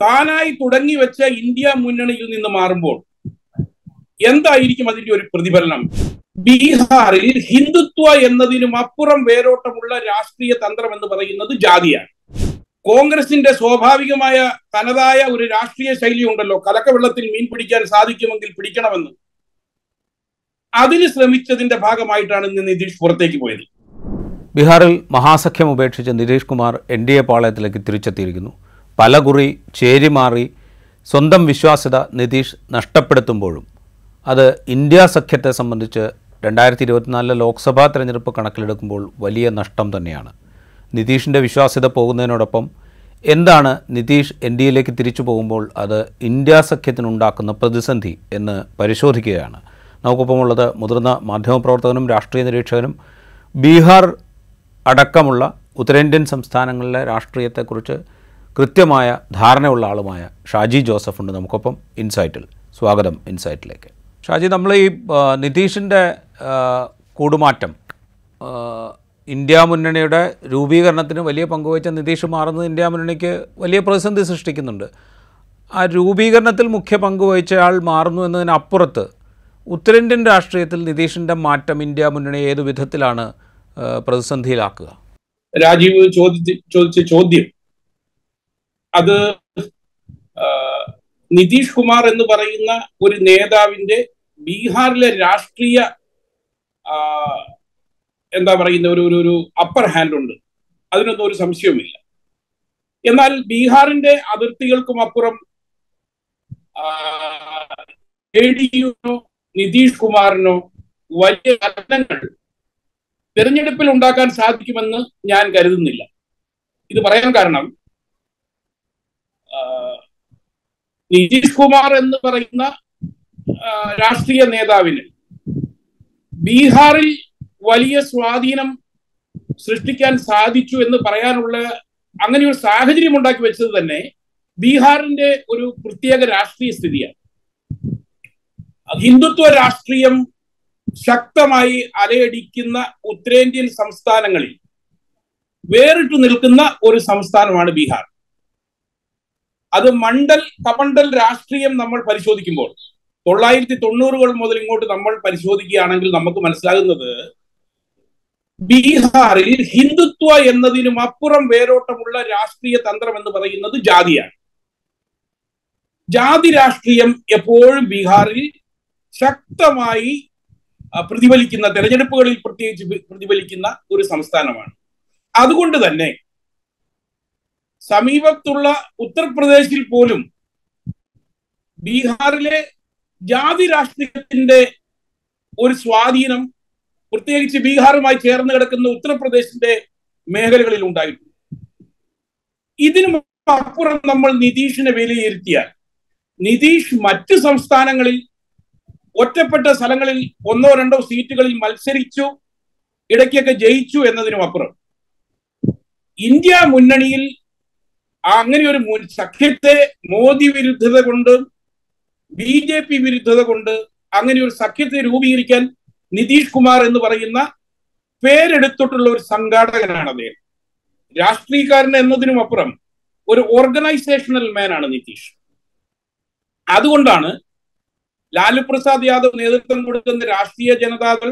താനായി തുടങ്ങി വെച്ച ഇന്ത്യ മുന്നണിയിൽ നിന്ന് മാറുമ്പോൾ എന്തായിരിക്കും അതിന്റെ ഒരു പ്രതിഫലനം ബീഹാറിൽ ഹിന്ദുത്വ എന്നതിനും അപ്പുറം വേരോട്ടമുള്ള രാഷ്ട്രീയ തന്ത്രം എന്ന് പറയുന്നത് ജാതിയാണ് കോൺഗ്രസിന്റെ സ്വാഭാവികമായ തനതായ ഒരു രാഷ്ട്രീയ ശൈലി ഉണ്ടല്ലോ കലക്കവെള്ളത്തിൽ മീൻ പിടിക്കാൻ സാധിക്കുമെങ്കിൽ പിടിക്കണമെന്ന് അതിന് ശ്രമിച്ചതിന്റെ ഭാഗമായിട്ടാണ് ഇന്ന് നിതീഷ് പുറത്തേക്ക് പോയത് ബീഹാറിൽ മഹാസഖ്യം ഉപേക്ഷിച്ച് Nitish Kumar N D A പാളയത്തിലേക്ക് തിരിച്ചെത്തിയിരിക്കുന്നു പലകുറി ചേരിമാറി സ്വന്തം വിശ്വാസ്യത നിതീഷ് നഷ്ടപ്പെടുത്തുമ്പോഴും അത് ഇന്ത്യ സഖ്യത്തെ സംബന്ധിച്ച് രണ്ടായിരത്തി ഇരുപത്തിനാലിലെ ലോക്സഭാ തെരഞ്ഞെടുപ്പ് കണക്കിലെടുക്കുമ്പോൾ വലിയ നഷ്ടം തന്നെയാണ് നിതീഷിൻ്റെ വിശ്വാസ്യത പോകുന്നതിനോടൊപ്പം എന്താണ് നിതീഷ് എൻ ഡി എയിലേക്ക് തിരിച്ചു പോകുമ്പോൾ അത് ഇന്ത്യ സഖ്യത്തിനുണ്ടാക്കുന്ന പ്രതിസന്ധി എന്ന് പരിശോധിക്കുകയാണ് നമുക്കൊപ്പമുള്ളത് മുതിർന്ന മാധ്യമപ്രവർത്തകനും രാഷ്ട്രീയ നിരീക്ഷകനും ബീഹാർ അടക്കമുള്ള ഉത്തരേന്ത്യൻ സംസ്ഥാനങ്ങളിലെ രാഷ്ട്രീയത്തെക്കുറിച്ച് കൃത്യമായ ധാരണയുള്ള ആളുമായ ഷാജി ജോസഫ് ഉണ്ട് നമുക്കൊപ്പം ഇൻസൈറ്റിൽ സ്വാഗതം ഇൻസൈറ്റിലേക്ക് ഷാജി നമ്മൾ ഈ ആ, നിതീഷിൻ്റെ ആ, കൂടുമാറ്റം ആ, ഇന്ത്യ മുന്നണിയുടെ രൂപീകരണത്തിന് വലിയ പങ്കുവച്ച നിതീഷ് മാറുന്നത് ഇന്ത്യ മുന്നണിക്ക് വലിയ പ്രതിസന്ധി സൃഷ്ടിക്കുന്നുണ്ട് ആ രൂപീകരണത്തിൽ മുഖ്യ പങ്കുവഹിച്ചയാൾ മാറുന്നു എന്നതിനപ്പുറത്ത് ഉത്തരേന്ത്യൻ രാഷ്ട്രീയത്തിൽ നിതീഷിൻ്റെ മാറ്റം ഇന്ത്യ മുന്നണി ഏത് വിധത്തിലാണ് ആ, പ്രതിസന്ധിയിലാക്കുക രാജീവ് ചോദിച്ച ചോദിച്ച ചോദ്യം അത് ആ, നിതീഷ് കുമാർ എന്ന് പറയുന്ന ഒരു നേതാവിന്റെ ബീഹാറിലെ രാഷ്ട്രീയ ആ, എന്താ പറയുന്ന ഒരു ഒരു ഒരു അപ്പർ ഹാൻഡ് ഉണ്ട് അതിനൊന്നും ഒരു സംശയവുമില്ല എന്നാൽ ബീഹാറിന്റെ അതിർത്തികൾക്കും അപ്പുറം എ ഡി യുനോ നിതീഷ് കുമാറിനോ വലിയ ഫലങ്ങൾ തെരഞ്ഞെടുപ്പിൽ ഉണ്ടാക്കാൻ സാധിക്കുമെന്ന് ഞാൻ കരുതുന്നില്ല ഇത് പറയാൻ കാരണം ആ, നിതീഷ് കുമാർ എന്ന് പറയുന്ന ആ, രാഷ്ട്രീയ നേതാവിന് ബീഹാറിൽ വലിയ സ്വാധീനം സൃഷ്ടിക്കാൻ സാധിച്ചു എന്ന് പറയാനുള്ള അങ്ങനെ ഒരു സാഹചര്യം ഉണ്ടാക്കി വെച്ചത് തന്നെ ബീഹാറിന്റെ ഒരു പ്രത്യേക രാഷ്ട്രീയ സ്ഥിതിയാണ് ഹിന്ദുത്വ രാഷ്ട്രീയം ശക്തമായി അലയടിക്കുന്ന ഉത്തരേന്ത്യൻ സംസ്ഥാനങ്ങളിൽ വേറിട്ട് നിൽക്കുന്ന ഒരു സംസ്ഥാനമാണ് ബീഹാർ അത് മണ്ഡൽ കമണ്ഡൽ രാഷ്ട്രീയം നമ്മൾ പരിശോധിക്കുമ്പോൾ തൊള്ളായിരത്തി തൊണ്ണൂറുകൾ മുതൽ ഇങ്ങോട്ട് നമ്മൾ പരിശോധിക്കുകയാണെങ്കിൽ നമുക്ക് മനസ്സിലാകുന്നത് ബീഹാറിൽ ഹിന്ദുത്വ എന്നതിനും അപ്പുറം വേരോട്ടമുള്ള രാഷ്ട്രീയ തന്ത്രം എന്ന് പറയുന്നത് ജാതിയാണ് ജാതി രാഷ്ട്രീയം എപ്പോഴും ബീഹാറിൽ ശക്തമായി ആ, പ്രതിഫലിക്കുന്ന തെരഞ്ഞെടുപ്പുകളിൽ പ്രത്യേകിച്ച് പി- പ്രതിഫലിക്കുന്ന ഒരു സംസ്ഥാനമാണ് അതുകൊണ്ട് തന്നെ സമീപത്തുള്ള ഉത്തർപ്രദേശിൽ പോലും ബീഹാറിലെ ജാതി രാഷ്ട്രീയത്തിന്റെ ഒരു സ്വാധീനം പ്രത്യേകിച്ച് ബീഹാറുമായി ചേർന്ന് കിടക്കുന്ന ഉത്തർപ്രദേശിന്റെ മേഖലകളിൽ ഉണ്ടായിട്ടുണ്ട് ഇതിനു അപ്പുറം നമ്മൾ നിതീഷിനെ വിലയിരുത്തിയാൽ നിതീഷ് മറ്റ് സംസ്ഥാനങ്ങളിൽ ഒറ്റപ്പെട്ട സ്ഥലങ്ങളിൽ ഒന്നോ രണ്ടോ സീറ്റുകളിൽ മത്സരിച്ചു ഇടയ്ക്കൊക്കെ ജയിച്ചു എന്നതിനും അപ്പുറം ഇന്ത്യ മുന്നണിയിൽ ആ അങ്ങനെ ഒരു മുൻ- സഖ്യത്തെ മോദി വിരുദ്ധത കൊണ്ട് ബി ജെ പി വിരുദ്ധത കൊണ്ട് അങ്ങനെ ഒരു സഖ്യത്തെ രൂപീകരിക്കാൻ നിതീഷ് കുമാർ എന്ന് പറയുന്ന പേരെടുത്തിട്ടുള്ള ഒരു സംഘാടകനാണ് അദ്ദേഹം രാഷ്ട്രീയക്കാരൻ എന്നതിനും അപ്പുറം ഒരു ഓർഗനൈസേഷണൽ മാനാണ് നിതീഷ് അതുകൊണ്ടാണ് ലാലു പ്രസാദ് യാദവ് നേതൃത്വം കൊടുക്കുന്ന രാഷ്ട്രീയ ജനതാദൾ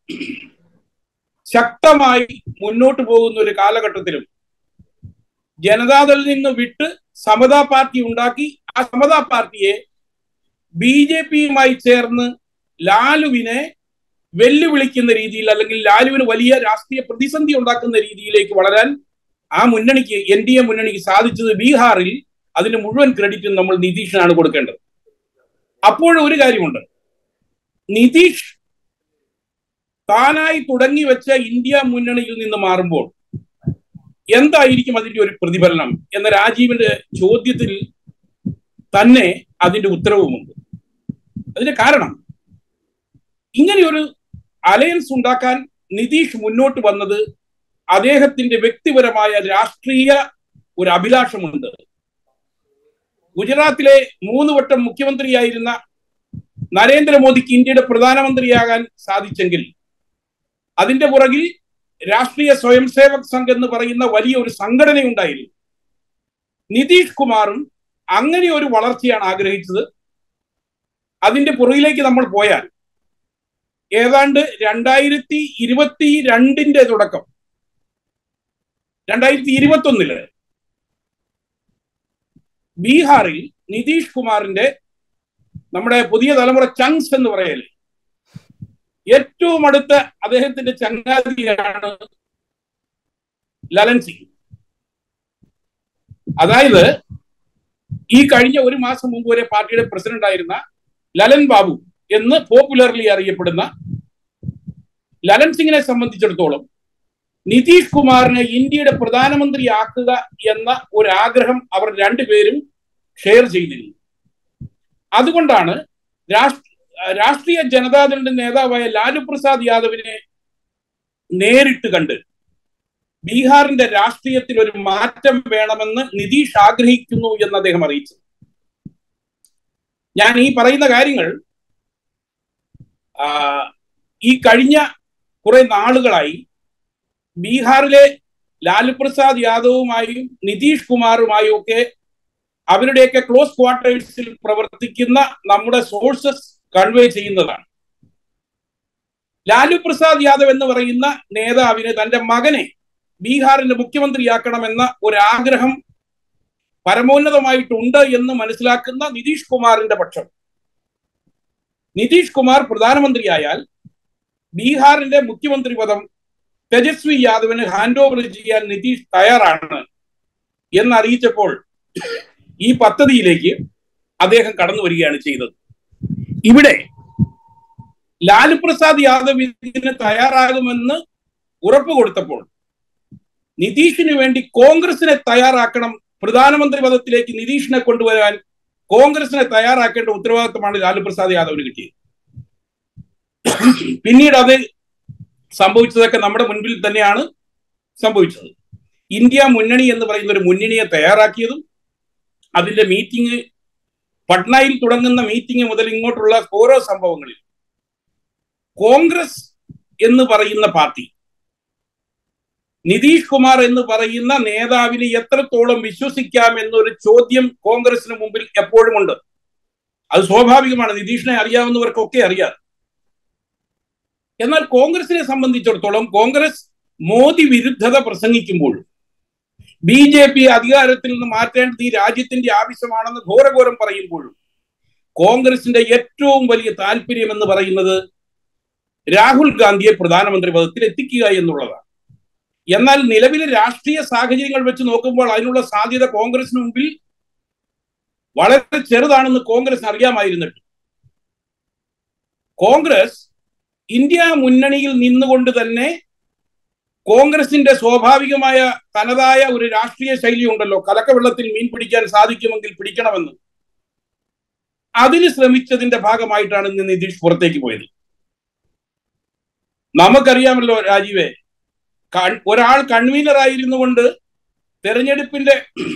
ശക്തമായി മുന്നോട്ട് പോകുന്ന ഒരു കാലഘട്ടത്തിലും ജനതാദളിൽ നിന്ന് വിട്ട് സമതാ പാർട്ടി ഉണ്ടാക്കി ആ സമതാ പാർട്ടിയെ ബി ജെ പിയുമായി ചേർന്ന് ലാലുവിനെ വെല്ലുവിളിക്കുന്ന രീതിയിൽ അല്ലെങ്കിൽ ലാലുവിന് വലിയ രാഷ്ട്രീയ പ്രതിസന്ധി ഉണ്ടാക്കുന്ന രീതിയിലേക്ക് വളരാൻ ആ മുന്നണിക്ക് എൻ ഡി എ മുന്നണിക്ക് സാധിച്ചത് ബീഹാറിൽ അതിന് മുഴുവൻ ക്രെഡിറ്റും നമ്മൾ നിതീഷിനാണ് കൊടുക്കേണ്ടത് അപ്പോൾ ഒരു കാര്യമുണ്ട് നിതീഷ് താനായി തുടങ്ങി വെച്ച ഇന്ത്യ മുന്നണിയിൽ നിന്ന് മാറുമ്പോൾ എന്തായിരിക്കും അതിന്റെ ഒരു പ്രതിഫലനം എന്ന രാജീവിന്റെ ചോദ്യത്തിൽ തന്നെ അതിന്റെ ഉത്തരവുമുണ്ട് അതിന്റെ കാരണം ഇങ്ങനെയൊരു അലയൻസ് ഉണ്ടാക്കാൻ നിതീഷ് മുന്നോട്ട് വന്നത് അദ്ദേഹത്തിന്റെ വ്യക്തിപരമായ രാഷ്ട്രീയ ഒരു അഭിലാഷമുണ്ട് ഗുജറാത്തിലെ മൂന്ന് വട്ടം മുഖ്യമന്ത്രിയായിരുന്ന നരേന്ദ്രമോദിക്ക് ഇന്ത്യയുടെ പ്രധാനമന്ത്രിയാകാൻ സാധിച്ചെങ്കിൽ അതിന്റെ പുറകിൽ രാഷ്ട്രീയ സ്വയം സേവക് സംഘ് എന്ന് പറയുന്ന വലിയ ഒരു സംഘടനയുണ്ടായിരുന്നു നിതീഷ് കുമാറും അങ്ങനെ ഒരു വളർച്ചയാണ് ആഗ്രഹിച്ചത് അതിന്റെ പുറകിലേക്ക് നമ്മൾ പോയാൽ ഏതാണ്ട് രണ്ടായിരത്തി ഇരുപത്തി രണ്ടിന്റെ തുടക്കം രണ്ടായിരത്തി ഇരുപത്തി ഒന്നില് ബീഹാറിൽ നിതീഷ് കുമാറിന്റെ നമ്മുടെ പുതിയ തലമുറ ചങ്സ് എന്ന് പറയല്ലേ ഏറ്റവും അടുത്ത അദ്ദേഹത്തിന്റെ ചങ്ങാതിയാണ് ലലൻ സിംഗ് അതായത് ഈ കഴിഞ്ഞ ഒരു മാസം മുമ്പ് വരെ പാർട്ടിയുടെ പ്രസിഡന്റ് ആയിരുന്ന ലലൻ ബാബു എന്ന് പോപ്പുലർലി അറിയപ്പെടുന്ന ലലൻ സിംഗിനെ സംബന്ധിച്ചിടത്തോളം നിതീഷ് കുമാറിനെ ഇന്ത്യയുടെ പ്രധാനമന്ത്രിയാക്കുക എന്ന ഒരു ആഗ്രഹം അവർ രണ്ടുപേരും ഷെയർ ചെയ്തിരുന്നു അതുകൊണ്ടാണ് രാഷ്ട്ര രാഷ്ട്രീയ ജനതാദളിന്റെ നേതാവായ ലാലു പ്രസാദ് യാദവിനെ നേരിട്ട് കണ്ട് ബീഹാറിന്റെ രാഷ്ട്രീയത്തിൽ ഒരു മാറ്റം വേണമെന്ന് നിതീഷ് ആഗ്രഹിക്കുന്നു എന്ന് അദ്ദേഹം അറിയിച്ചു ഞാൻ ഈ പറയുന്ന കാര്യങ്ങൾ ഈ കഴിഞ്ഞ കുറെ നാളുകളായി ബീഹാറിലെ ലാലു പ്രസാദ് യാദവുമായും നിതീഷ് കുമാറുമായും ഒക്കെ അവരുടെയൊക്കെ ക്ലോസ് ക്വാർട്ടേഴ്സിൽ പ്രവർത്തിക്കുന്ന നമ്മുടെ സോഴ്സസ് കൺവേ ചെയ്യുന്നതാണ് ലാലു പ്രസാദ് യാദവ് എന്ന് പറയുന്ന നേതാവിന് തന്റെ മകനെ ബീഹാറിന്റെ മുഖ്യമന്ത്രിയാക്കണമെന്ന ഒരാഗ്രഹം പരമോന്നതമായിട്ടുണ്ട് എന്ന് മനസ്സിലാക്കുന്ന നിതീഷ് കുമാറിന്റെ പക്ഷം നിതീഷ് കുമാർ പ്രധാനമന്ത്രിയായാൽ ബീഹാറിന്റെ മുഖ്യമന്ത്രി പദം തേജസ്വി യാദവിന് ഹാൻഡ് ഓവർ ചെയ്യാൻ നിതീഷ് തയ്യാറാണ് എന്നറിയിച്ചപ്പോൾ ഈ പദ്ധതിയിലേക്ക് അദ്ദേഹം കടന്നു വരികയാണ് ചെയ്തത് ഇവിടെ ലാലു പ്രസാദ് യാദവ് ഇതിന് തയ്യാറാകുമെന്ന് ഉറപ്പ് കൊടുത്തപ്പോൾ നിതീഷിന് വേണ്ടി കോൺഗ്രസിനെ തയ്യാറാക്കണം പ്രധാനമന്ത്രി പദത്തിലേക്ക് നിതീഷിനെ കൊണ്ടുവരാൻ കോൺഗ്രസിനെ തയ്യാറാക്കേണ്ട ഉത്തരവാദിത്തമാണ് ലാലു പ്രസാദ് യാദവിന് കിട്ടിയത് പിന്നീട് അത് സംഭവിച്ചതൊക്കെ നമ്മുടെ മുൻപിൽ തന്നെയാണ് സംഭവിച്ചത് ഇന്ത്യ മുന്നണി എന്ന് പറയുന്ന ഒരു മുന്നണിയെ തയ്യാറാക്കിയതും അതിന്റെ മീറ്റിംഗ് പട്നയിൽ തുടങ്ങുന്ന മീറ്റിംഗ് മുതൽ ഇങ്ങോട്ടുള്ള ഓരോ സംഭവങ്ങളിൽ കോൺഗ്രസ് എന്ന് പറയുന്ന പാർട്ടി നിതീഷ് കുമാർ എന്ന് പറയുന്ന നേതാവിനെ എത്രത്തോളം വിശ്വസിക്കാം എന്നൊരു ചോദ്യം കോൺഗ്രസിന് മുമ്പിൽ എപ്പോഴും ഉണ്ട് അത് സ്വാഭാവികമാണ് നിതീഷിനെ അറിയാവുന്നവർക്കൊക്കെ അറിയാം എന്നാൽ കോൺഗ്രസിനെ സംബന്ധിച്ചിടത്തോളം കോൺഗ്രസ് മോദി വിരുദ്ധത പ്രസംഗിക്കുമ്പോഴും ബി ജെ പി അധികാരത്തിൽ നിന്ന് മാറ്റേണ്ടത് ഈ രാജ്യത്തിന്റെ ആവശ്യമാണെന്ന് ഘോരഘോരം പറയുമ്പോഴും കോൺഗ്രസിന്റെ ഏറ്റവും വലിയ താല്പര്യം എന്ന് പറയുന്നത് രാഹുൽ ഗാന്ധിയെ പ്രധാനമന്ത്രി പദത്തിൽ എത്തിക്കുക എന്നുള്ളതാണ് എന്നാൽ നിലവിലെ രാഷ്ട്രീയ സാഹചര്യങ്ങൾ വെച്ച് നോക്കുമ്പോൾ അതിനുള്ള സാധ്യത കോൺഗ്രസിന് മുമ്പിൽ വളരെ ചെറുതാണെന്ന് കോൺഗ്രസ് അറിയാമായിരുന്നിട്ട് കോൺഗ്രസ് ഇന്ത്യ മുന്നണിയിൽ നിന്നുകൊണ്ട് തന്നെ കോൺഗ്രസിന്റെ സ്വാഭാവികമായ തനതായ ഒരു രാഷ്ട്രീയ ശൈലി ഉണ്ടല്ലോ കലക്കവെള്ളത്തിൽ മീൻ പിടിക്കാൻ സാധിക്കുമെങ്കിൽ പിടിക്കണമെന്ന് അതിന് ശ്രമിച്ചതിന്റെ ഭാഗമായിട്ടാണ് ഇന്ന് നിതീഷ് പുറത്തേക്ക് പോയത് നമുക്കറിയാമല്ലോ രാജീവേ ഒരാൾ കൺവീനർ ആയിരുന്നു കൊണ്ട് തെരഞ്ഞെടുപ്പിന്റെ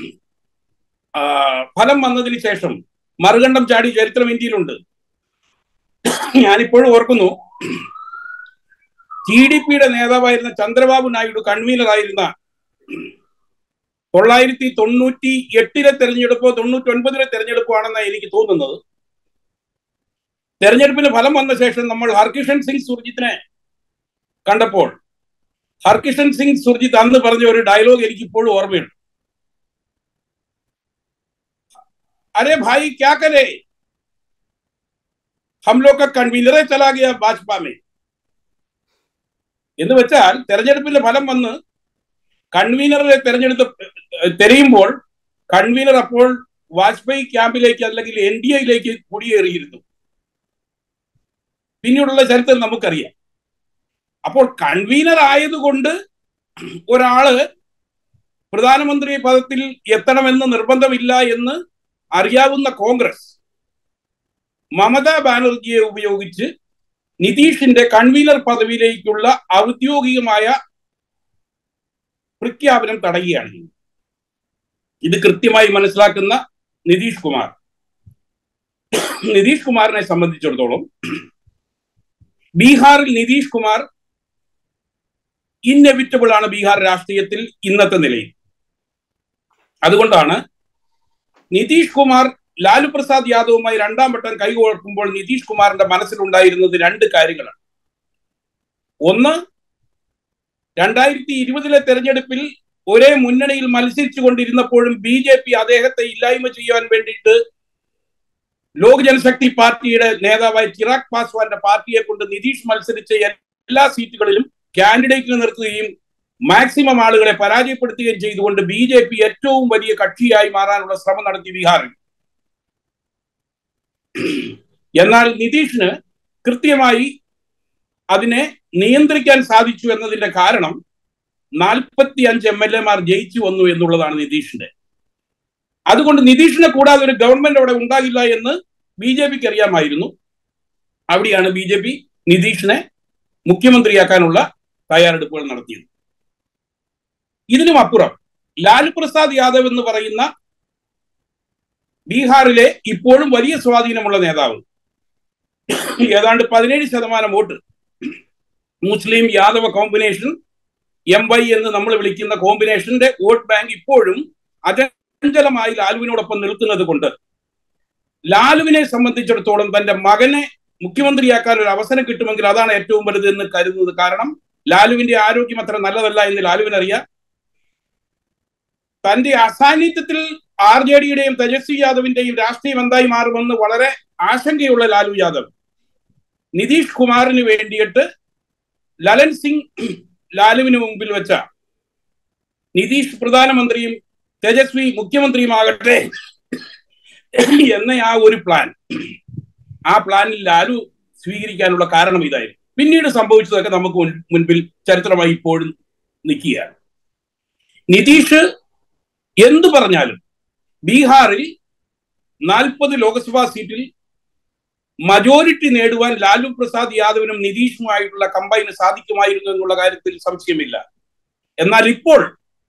ഫലം വന്നതിന് ശേഷം മറുകണ്ഠം ചാടി ചരിത്രം ഇന്ത്യയിലുണ്ട് ഞാനിപ്പോഴും ഓർക്കുന്നു ടി ഡി പിയുടെ നേതാവായിരുന്ന ചന്ദ്രബാബു നായിഡു കൺവീനർ ആയിരുന്ന തൊള്ളായിരത്തി തൊണ്ണൂറ്റി എട്ടിലെ തെരഞ്ഞെടുപ്പോ തൊണ്ണൂറ്റി ഒൻപതിലെ തെരഞ്ഞെടുപ്പോ ആണെന്നാണ് എനിക്ക് തോന്നുന്നത് തെരഞ്ഞെടുപ്പിന് ഫലം വന്ന ശേഷം നമ്മൾ ഹർകിഷൻ സിംഗ് സുർജിത്തിനെ കണ്ടപ്പോൾ ഹർകിഷൻ സിംഗ് സുർജിത്ത് അന്ന് പറഞ്ഞ ഒരു ഡയലോഗ് എനിക്ക് ഇപ്പോഴും ഓർമ്മയുണ്ട് अरे भाई क्या करे हम लोग का कन्वीनറെ चला गया भाजपा में എന്ന് വെച്ചാൽ തെരഞ്ഞെടുപ്പിന്റെ ഫലം വന്ന് കൺവീനറെ തെരഞ്ഞെടുത്ത് തെരയുമ്പോൾ കൺവീനർ അപ്പോൾ വാജ്പേയി ക്യാമ്പിലേക്ക് അല്ലെങ്കിൽ എൻ ഡി എയിലേക്ക് കുടിയേറിയിരുന്നു പിന്നീടുള്ള ചരിത്രം നമുക്കറിയാം അപ്പോൾ കൺവീനർ ആയതുകൊണ്ട് ഒരാള് പ്രധാനമന്ത്രി പദത്തിൽ എത്തണമെന്ന് നിർബന്ധമില്ല എന്ന് അറിയാവുന്ന കോൺഗ്രസ് മമതാ ബാനർജിയെ ഉപയോഗിച്ച് നിതീഷിന്റെ കൺവീനർ പദവിയിലേക്കുള്ള ഔദ്യോഗികമായ പ്രഖ്യാപനം തടയുകയാണ് ഇത് കൃത്യമായി മനസ്സിലാക്കുന്ന നിതീഷ് കുമാർ നിതീഷ് കുമാറിനെ സംബന്ധിച്ചിടത്തോളം ബീഹാറിൽ നിതീഷ് കുമാർ ഇന്നെവിറ്റബിൾ ആണ് ബീഹാർ രാഷ്ട്രീയത്തിൽ ഇന്നത്തെ നിലയിൽ അതുകൊണ്ടാണ് നിതീഷ് കുമാർ ലാലു പ്രസാദ് യാദവുമായി രണ്ടാം വട്ടം കൈകോർക്കുമ്പോൾ നിതീഷ് കുമാറിന്റെ മനസ്സിലുണ്ടായിരുന്നത് രണ്ട് കാര്യങ്ങളാണ് ഒന്ന് രണ്ടായിരത്തി ഇരുപതിലെ തെരഞ്ഞെടുപ്പിൽ ഒരേ മുന്നണിയിൽ മത്സരിച്ചു കൊണ്ടിരുന്നപ്പോഴും ബി ജെ പി അദ്ദേഹത്തെ ഇല്ലായ്മ ചെയ്യാൻ വേണ്ടിയിട്ട് ലോക് ജനശക്തി പാർട്ടിയുടെ നേതാവായ ചിറാഗ് പാസ്വാന്റെ പാർട്ടിയെ കൊണ്ട് നിതീഷ് മത്സരിച്ച എല്ലാ സീറ്റുകളിലും കാൻഡിഡേറ്റിനെ നിർത്തുകയും മാക്സിമം ആളുകളെ പരാജയപ്പെടുത്തുകയും ചെയ്തുകൊണ്ട് ബി ജെ പി ഏറ്റവും വലിയ കക്ഷിയായി മാറാനുള്ള ശ്രമം നടത്തി ബീഹാറിൽ എന്നാൽ നിതീഷിന് കൃത്യമായി അതിനെ നിയന്ത്രിക്കാൻ സാധിച്ചു എന്നതിന്റെ കാരണം നാൽപ്പത്തി അഞ്ച് എം എൽ എമാർ ജയിച്ചു വന്നു എന്നുള്ളതാണ് നിതീഷിന്റെ അതുകൊണ്ട് നിതീഷിനെ കൂടാതെ ഒരു ഗവൺമെന്റ് അവിടെ ഉണ്ടാകില്ല എന്ന് ബി ജെ പിക്ക് അറിയാമായിരുന്നു അവിടെയാണ് ബി ജെ പി നിതീഷിനെ മുഖ്യമന്ത്രിയാക്കാനുള്ള തയ്യാറെടുപ്പുകൾ നടത്തിയത് ഇതിനും അപ്പുറം ലാലു പ്രസാദ് യാദവ് എന്ന് പറയുന്ന ബീഹാറിലെ ഇപ്പോഴും വലിയ സ്വാധീനമുള്ള നേതാവ് ഏതാണ്ട് പതിനേഴ് ശതമാനം വോട്ട് മുസ്ലിം യാദവ കോമ്പിനേഷൻ എം വൈ എന്ന് നമ്മൾ വിളിക്കുന്ന കോമ്പിനേഷന്റെ വോട്ട് ബാങ്ക് ഇപ്പോഴും അചഞ്ചലമായി ലാലുവിനോടൊപ്പം നിൽക്കുന്നത് കൊണ്ട് ലാലുവിനെ സംബന്ധിച്ചിടത്തോളം തന്റെ മകനെ മുഖ്യമന്ത്രിയാക്കാൻ ഒരു അവസരം കിട്ടുമെങ്കിൽ അതാണ് ഏറ്റവും വലുത് എന്ന് കരുതുന്നത് കാരണം ലാലുവിന്റെ ആരോഗ്യം അത്ര നല്ലതല്ല എന്ന് ലാലുവിനറിയാം തന്റെ അസാന്നിധ്യത്തിൽ ആർ ജെ ഡിയുടെയും തേജസ്വി യാദവിന്റെയും രാഷ്ട്രീയം എന്തായി മാറുമെന്ന് വളരെ ആശങ്കയുള്ള ലാലു യാദവ് നിതീഷ് കുമാറിന് വേണ്ടിയിട്ട് ലലൻ സിംഗ് ലാലുവിന് മുമ്പിൽ വെച്ച നിതീഷ് പ്രധാനമന്ത്രിയും തേജസ്വി മുഖ്യമന്ത്രിയുമാകട്ടെ എന്ന ആ ഒരു പ്ലാൻ ആ പ്ലാനിൽ ലാലു സ്വീകരിക്കാനുള്ള കാരണം ഇതായിരുന്നു പിന്നീട് സംഭവിച്ചതൊക്കെ നമുക്ക് മുൻപിൽ ചരിത്രമായി ഇപ്പോഴും നിൽക്കുകയാണ് നിതീഷ് എന്തു പറഞ്ഞാലും ബീഹാറിൽ നാൽപ്പത് ലോക്സഭാ സീറ്റിൽ മജോറിറ്റി നേടുവാൻ ലാലു പ്രസാദ് യാദവിനും നിതീഷുമായിട്ടുള്ള കമ്പൈന് സാധിക്കുമായിരുന്നു എന്നുള്ള കാര്യത്തിൽ സംശയമില്ല എന്നാൽ ഇപ്പോൾ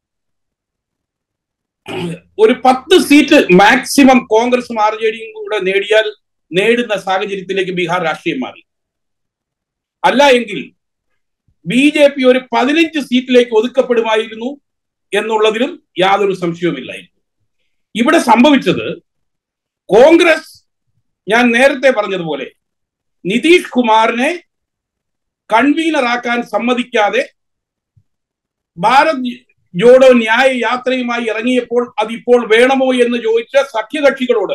ഒരു പത്ത് സീറ്റ് മാക്സിമം കോൺഗ്രസും ആർ ജെ ഡിയും കൂടെ നേടിയാൽ നേടുന്ന സാഹചര്യത്തിലേക്ക് ബീഹാർ രാഷ്ട്രീയം മാറി അല്ല എങ്കിൽ ബി ജെ പി ഒരു പതിനഞ്ച് സീറ്റിലേക്ക് ഒതുക്കപ്പെടുമായിരുന്നു എന്നുള്ളതിലും യാതൊരു സംശയവുമില്ലായിരുന്നു ഇവിടെ സംഭവിച്ചത് കോൺഗ്രസ് ഞാൻ നേരത്തെ പറഞ്ഞതുപോലെ നിതീഷ് കുമാറിനെ കൺവീനറാക്കാൻ സമ്മതിക്കാതെ ഭാരത് ജോഡോ ന്യായ യാത്രയുമായി ഇറങ്ങിയപ്പോൾ അതിപ്പോൾ വേണമോ എന്ന് ചോദിച്ച സഖ്യകക്ഷികളോട്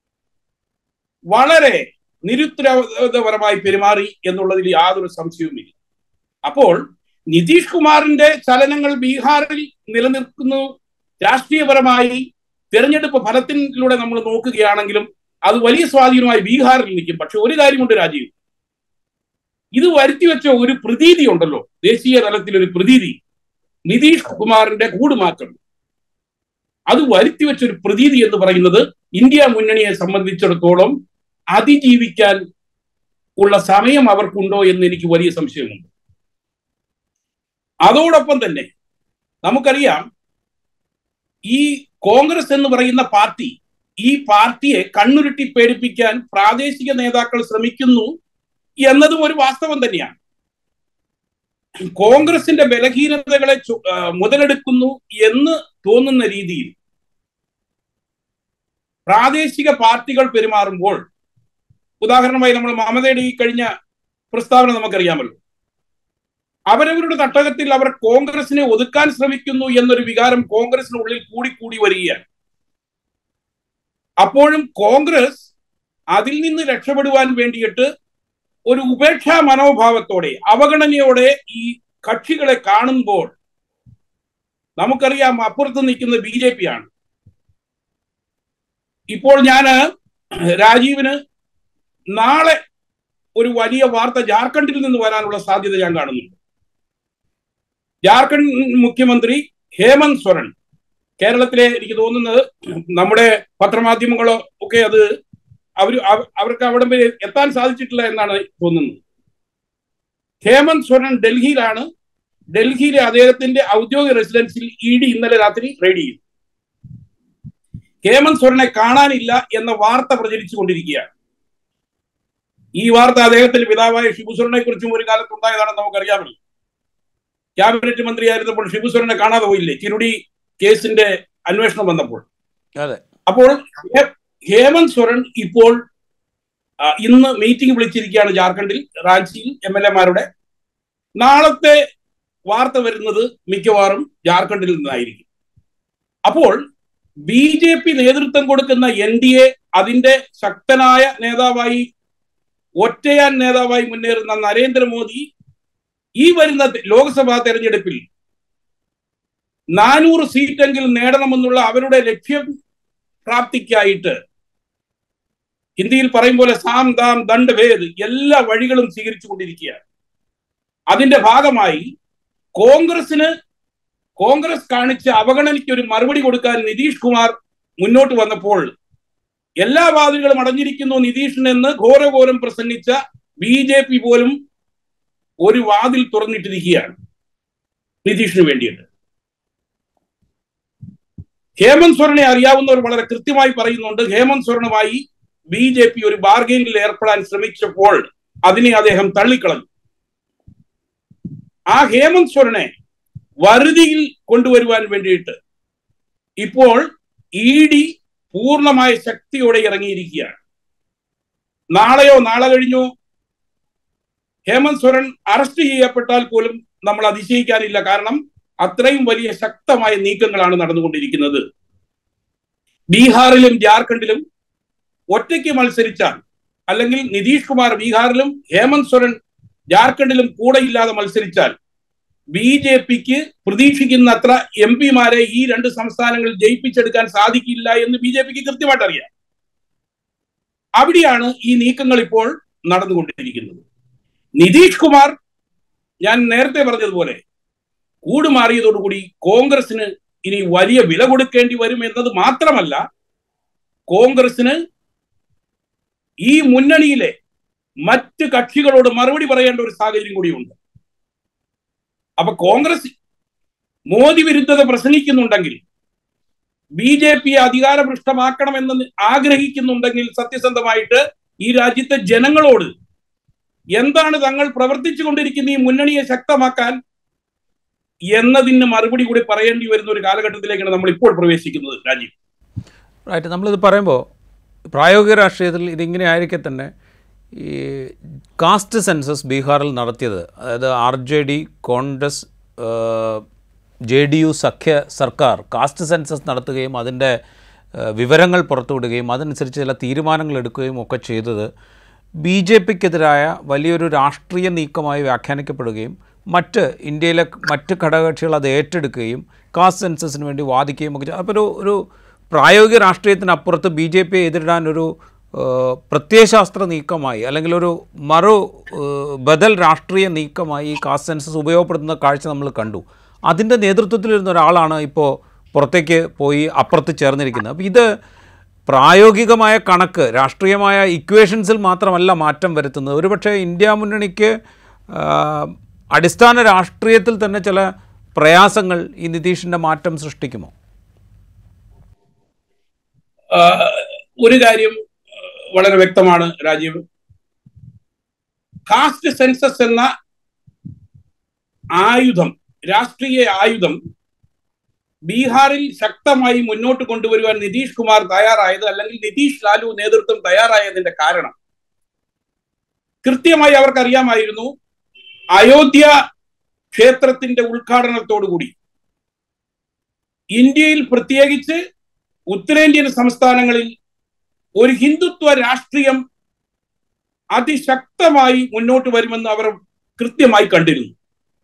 വളരെ നിരുത്തരവാദപരമായി പെരുമാറി എന്നുള്ളതിൽ യാതൊരു സംശയവുമില്ല അപ്പോൾ നിതീഷ് കുമാറിന്റെ ചലനങ്ങൾ ബീഹാറിൽ നിലനിൽക്കുന്നു രാഷ്ട്രീയപരമായി തെരഞ്ഞെടുപ്പ് ഫലത്തിലൂടെ നമ്മൾ നോക്കുകയാണെങ്കിലും അത് വലിയ സ്വാധീനമായി ബീഹാറിൽ നിൽക്കും പക്ഷെ ഒരു കാര്യമുണ്ട് രാജീവ് ഇത് വരുത്തിവെച്ച ഒരു പ്രതീതി ഉണ്ടല്ലോ ദേശീയ തലത്തിൽ ഒരു പ്രതീതി നിതീഷ് കുമാറിന്റെ കൂടുമാറ്റം അത് വരുത്തിവെച്ച ഒരു പ്രതീതി എന്ന് പറയുന്നത് ഇന്ത്യ മുന്നണിയെ സംബന്ധിച്ചിടത്തോളം അതിജീവിക്കാൻ ഉള്ള സമയം അവർക്കുണ്ടോ എന്ന് എനിക്ക് വലിയ സംശയമുണ്ട് അതോടൊപ്പം തന്നെ നമുക്കറിയാം ഈ കോൺഗ്രസ് എന്ന് പറയുന്ന പാർട്ടി ഈ പാർട്ടിയെ കണ്ണുരുട്ടി പേടിപ്പിക്കാൻ പ്രാദേശിക നേതാക്കൾ ശ്രമിക്കുന്നു എന്നതും ഒരു വാസ്തവം തന്നെയാണ് കോൺഗ്രസിന്റെ ബലഹീനതകളെ മുതലെടുക്കുന്നു എന്ന് തോന്നുന്ന രീതിയിൽ പ്രാദേശിക പാർട്ടികൾ പെരുമാറുമ്പോൾ ഉദാഹരണമായി നമ്മൾ മമതയുടെ ഈ കഴിഞ്ഞ പ്രസ്താവന നമുക്കറിയാമല്ലോ അവരവരുടെ തട്ടകത്തിൽ അവർ കോൺഗ്രസിനെ ഒതുക്കാൻ ശ്രമിക്കുന്നു എന്നൊരു വികാരം കോൺഗ്രസിനുള്ളിൽ കൂടിക്കൂടി വരികയാണ് അപ്പോഴും കോൺഗ്രസ് അതിൽ നിന്ന് രക്ഷപ്പെടുവാൻ വേണ്ടിയിട്ട് ഒരു ഉപേക്ഷാ മനോഭാവത്തോടെ അവഗണനയോടെ ഈ കക്ഷികളെ കാണുമ്പോൾ നമുക്കറിയാം അപ്പുറത്ത് നിൽക്കുന്ന ബി ജെ പി ആണ് ഇപ്പോൾ ഞാൻ രാജീവിന് നാളെ ഒരു വലിയ വാർത്ത ജാർഖണ്ഡിൽ നിന്ന് വരാനുള്ള സാധ്യത ഞാൻ കാണുന്നുണ്ട് ജാർഖണ്ഡ് മുഖ്യമന്ത്രി ഹേമന്ത് സൊറൻ കേരളത്തിലെ എനിക്ക് തോന്നുന്നത് നമ്മുടെ പത്രമാധ്യമങ്ങളോ ഒക്കെ അത് അവർ അവർക്ക് അവിടെ വരെ എത്താൻ സാധിച്ചിട്ടില്ല എന്നാണ് തോന്നുന്നത് ഹേമന്ത് സൊറൻ ഡൽഹിയിലാണ് ഡൽഹിയിലെ അദ്ദേഹത്തിന്റെ ഔദ്യോഗിക റെസിഡൻസിൽ ഇ ഡി ഇന്നലെ രാത്രി റെയ്ഡ് ചെയ്തു ഹേമന്ത് സൊറനെ കാണാനില്ല എന്ന വാർത്ത പ്രചരിച്ചു കൊണ്ടിരിക്കുകയാണ് ഈ വാർത്ത അദ്ദേഹത്തിന്റെ പിതാവായ ഷിബുസൊറിനെ കുറിച്ചും ഒരു കാലത്ത് ഉണ്ടായതാണെന്ന് നമുക്കറിയാമല്ലോ ക്യാബിനറ്റ് മന്ത്രിയായിരുന്നപ്പോൾ ഷിബുസൊറിനെ കാണാതെ പോയില്ലേ ചിരുടി കേസിന്റെ അന്വേഷണം വന്നപ്പോൾ അതെ അപ്പോൾ ഹേ- ഹേമന്ത് സോറൻ ഇപ്പോൾ ആ, ഇന്ന് മീറ്റിംഗ് വിളിച്ചിരിക്കുകയാണ് ജാർഖണ്ഡിൽ റാഞ്ചിയിൽ എം എൽ എമാരുടെ നാളത്തെ വാർത്ത വരുന്നത് മിക്കവാറും ജാർഖണ്ഡിൽ നിന്നായിരിക്കും അപ്പോൾ ബി ജെ പി നേതൃത്വം കൊടുക്കുന്ന എൻ ഡി എ അതിന്റെ ശക്തനായ നേതാവായി ഒറ്റയാൻ നേതാവായി മുന്നേറുന്ന നരേന്ദ്രമോദി ഈ വരുന്ന തെ- ലോക്സഭാ തെരഞ്ഞെടുപ്പിൽ നാനൂറ് സീറ്റെങ്കിലും നേടണമെന്നുള്ള അവരുടെ ലക്ഷ്യം പ്രാപ്തിക്കായിട്ട് ഹിന്ദിയിൽ പറയും പോലെ സാം ദാം ദണ്ഡ് ഭേദ് എല്ലാ വഴികളും സ്വീകരിച്ചു കൊണ്ടിരിക്കുകയാണ് അതിന്റെ ഭാഗമായി കോൺഗ്രസിന് കോൺഗ്രസ് കാണിച്ച അവഗണനയ്ക്ക് ഒരു മറുപടി കൊടുക്കാൻ നിതീഷ് കുമാർ മുന്നോട്ട് വന്നപ്പോൾ എല്ലാ വാതിലുകളും അടഞ്ഞിരിക്കുന്നു നിതീഷിനെന്ന് ഘോരഘോരം പ്രസംഗിച്ച ബി ജെ പി പോലും ഒരു വാതിൽ തുറന്നിട്ടിരിക്കുകയാണ് നിതീഷിന് വേണ്ടിയിട്ട് ഹേമന്ത് സോറനെ അറിയാവുന്നവർ വളരെ കൃത്യമായി പറയുന്നുണ്ട് ഹേമന്ത് സോറനുമായി ബി ജെ പി ഒരു ബാർഗെയിനിൽ ഏർപ്പെടാൻ ശ്രമിച്ചപ്പോൾ അതിനെ അദ്ദേഹം തള്ളിക്കളഞ്ഞു ആ ഹേമന്ത് സോറനെ വരുതിയിൽ കൊണ്ടുവരുവാൻ വേണ്ടിയിട്ട് ഇപ്പോൾ ഇ ഡി പൂർണ്ണമായ ശക്തിയോടെ ഇറങ്ങിയിരിക്കുകയാണ് നാളെയോ നാളെ കഴിഞ്ഞോ ഹേമന്ത് സോറൻ അറസ്റ്റ് ചെയ്യപ്പെട്ടാൽ പോലും നമ്മൾ അതിശയിക്കാനില്ല കാരണം അത്രയും വലിയ ശക്തമായ നീക്കങ്ങളാണ് നടന്നുകൊണ്ടിരിക്കുന്നത് ബീഹാറിലും ജാർഖണ്ഡിലും ഒറ്റയ്ക്ക് മത്സരിച്ചാൽ അല്ലെങ്കിൽ നിതീഷ് കുമാർ ബീഹാറിലും ഹേമന്ത് സോറൻ ജാർഖണ്ഡിലും കൂടെയില്ലാതെ മത്സരിച്ചാൽ ബി ജെ പിക്ക് പ്രതീക്ഷിക്കുന്ന അത്ര എം പിമാരെ ഈ രണ്ട് സംസ്ഥാനങ്ങളിൽ ജയിപ്പിച്ചെടുക്കാൻ സാധിക്കില്ല എന്ന് ബി ജെ പിക്ക് കൃത്യമായിട്ട് അറിയാം അവിടെയാണ് ഈ നീക്കങ്ങൾ ഇപ്പോൾ നടന്നുകൊണ്ടിരിക്കുന്നത് നിതീഷ് കുമാർ ഞാൻ നേരത്തെ പറഞ്ഞതുപോലെ കൂടുമാറിയതോടുകൂടി കോൺഗ്രസിന് ഇനി വലിയ വില കൊടുക്കേണ്ടി വരും എന്നത് മാത്രമല്ല കോൺഗ്രസിന് ഈ മുന്നണിയിലെ മറ്റ് കക്ഷികളോട് മറുപടി പറയേണ്ട ഒരു സാഹചര്യം കൂടിയുണ്ട് അപ്പൊ കോൺഗ്രസ് മോദി വിരുദ്ധത പ്രസംഗിക്കുന്നുണ്ടെങ്കിൽ ബി ജെ പി അധികാരഭ്രഷ്ടമാക്കണമെന്ന് ആഗ്രഹിക്കുന്നുണ്ടെങ്കിൽ സത്യസന്ധമായിട്ട് ഈ രാജ്യത്തെ ജനങ്ങളോട് എന്താണ് തങ്ങൾ പ്രവർത്തിച്ചു കൊണ്ടിരിക്കുന്ന ഈ മുന്നണിയെ ശക്തമാക്കാൻ എന്നതിന് മറുപടി കൂടി പറയേണ്ടി വരുന്ന ഒരു കാലഘട്ടത്തിലേക്കാണ് നമ്മൾ ഇപ്പോൾ പ്രവേശിക്കുന്നത് രാജീവ് റൈറ്റ് നമ്മളിത് പറയുമ്പോൾ പ്രായോഗിക രാഷ്ട്രീയത്തിൽ ഇതിങ്ങനെ ആയിരിക്കെ തന്നെ ഈ കാസ്റ്റ് സെൻസസ് ബീഹാറിൽ നടത്തിയത് അതായത് R J D Congress J D U സഖ്യ സർക്കാർ കാസ്റ്റ് സെൻസസ് നടത്തുകയും അതിൻ്റെ ഏഹ്, വിവരങ്ങൾ പുറത്തുവിടുകയും അതനുസരിച്ച് ചില തീരുമാനങ്ങൾ എടുക്കുകയും ഒക്കെ ചെയ്തത് ബി ജെ പിക്കെതിരായ വലിയൊരു രാഷ്ട്രീയ നീക്കമായി വ്യാഖ്യാനിക്കപ്പെടുകയും മറ്റ് ഇന്ത്യയിലെ മറ്റ് ഘടകകക്ഷികൾ അത് ഏറ്റെടുക്കുകയും കാസ്റ്റ് സെൻസസിന് വേണ്ടി വാദിക്കുകയും ഒക്കെ ചെയ്തു അപ്പോൾ ഒരു ഒരു പ്രായോഗിക രാഷ്ട്രീയത്തിനപ്പുറത്ത് ബി ജെ പിയെ എതിരിടാൻ ഒരു ഏഹ്, പ്രത്യയശാസ്ത്ര നീക്കമായി അല്ലെങ്കിൽ ഒരു മറു ഏഹ്, ബദൽ രാഷ്ട്രീയ നീക്കമായി ഈ കാസ്റ്റ് സെൻസസ് ഉപയോഗപ്പെടുത്തുന്ന കാഴ്ച നമ്മൾ കണ്ടു അതിൻ്റെ നേതൃത്വത്തിലിരുന്ന ഒരാളാണ് ഇപ്പോൾ പുറത്തേക്ക് പോയി അപ്പുറത്ത് ചേർന്നിരിക്കുന്നത് അപ്പോൾ ഇത് പ്രായോഗികമായ കണക്ക് രാഷ്ട്രീയമായ ഇക്വേഷൻസിൽ മാത്രമല്ല മാറ്റം വരുത്തുന്നത് ഒരുപക്ഷെ ഇന്ത്യ മുന്നണിക്ക് ആ, അടിസ്ഥാന രാഷ്ട്രീയത്തിൽ തന്നെ ചില പ്രയാസങ്ങൾ ഈ നിതീഷിൻ്റെ മാറ്റം സൃഷ്ടിക്കുമോ ആഹ് ഒരു കാര്യം ആഹ് വളരെ വ്യക്തമാണ് രാജീവ് കാസ്റ്റ് സെൻസസ് എന്ന ആയുധം രാഷ്ട്രീയ ആയുധം ബീഹാറിൽ ശക്തമായി മുന്നോട്ട് കൊണ്ടുവരുവാൻ നിതീഷ് കുമാർ തയ്യാറായത് അല്ലെങ്കിൽ നിതീഷ് ലാലു നേതൃത്വം തയ്യാറായതിന്റെ കാരണം കൃത്യമായി അവർക്കറിയാമായിരുന്നു അയോധ്യ ക്ഷേത്രത്തിന്റെ ഉദ്ഘാടനത്തോടുകൂടി ഇന്ത്യയിൽ പ്രത്യേകിച്ച് ഉത്തരേന്ത്യൻ സംസ്ഥാനങ്ങളിൽ ഒരു ഹിന്ദുത്വ രാഷ്ട്രീയം അതിശക്തമായി മുന്നോട്ട് വരുമെന്ന് അവർ കൃത്യമായി കണ്ടിരുന്നു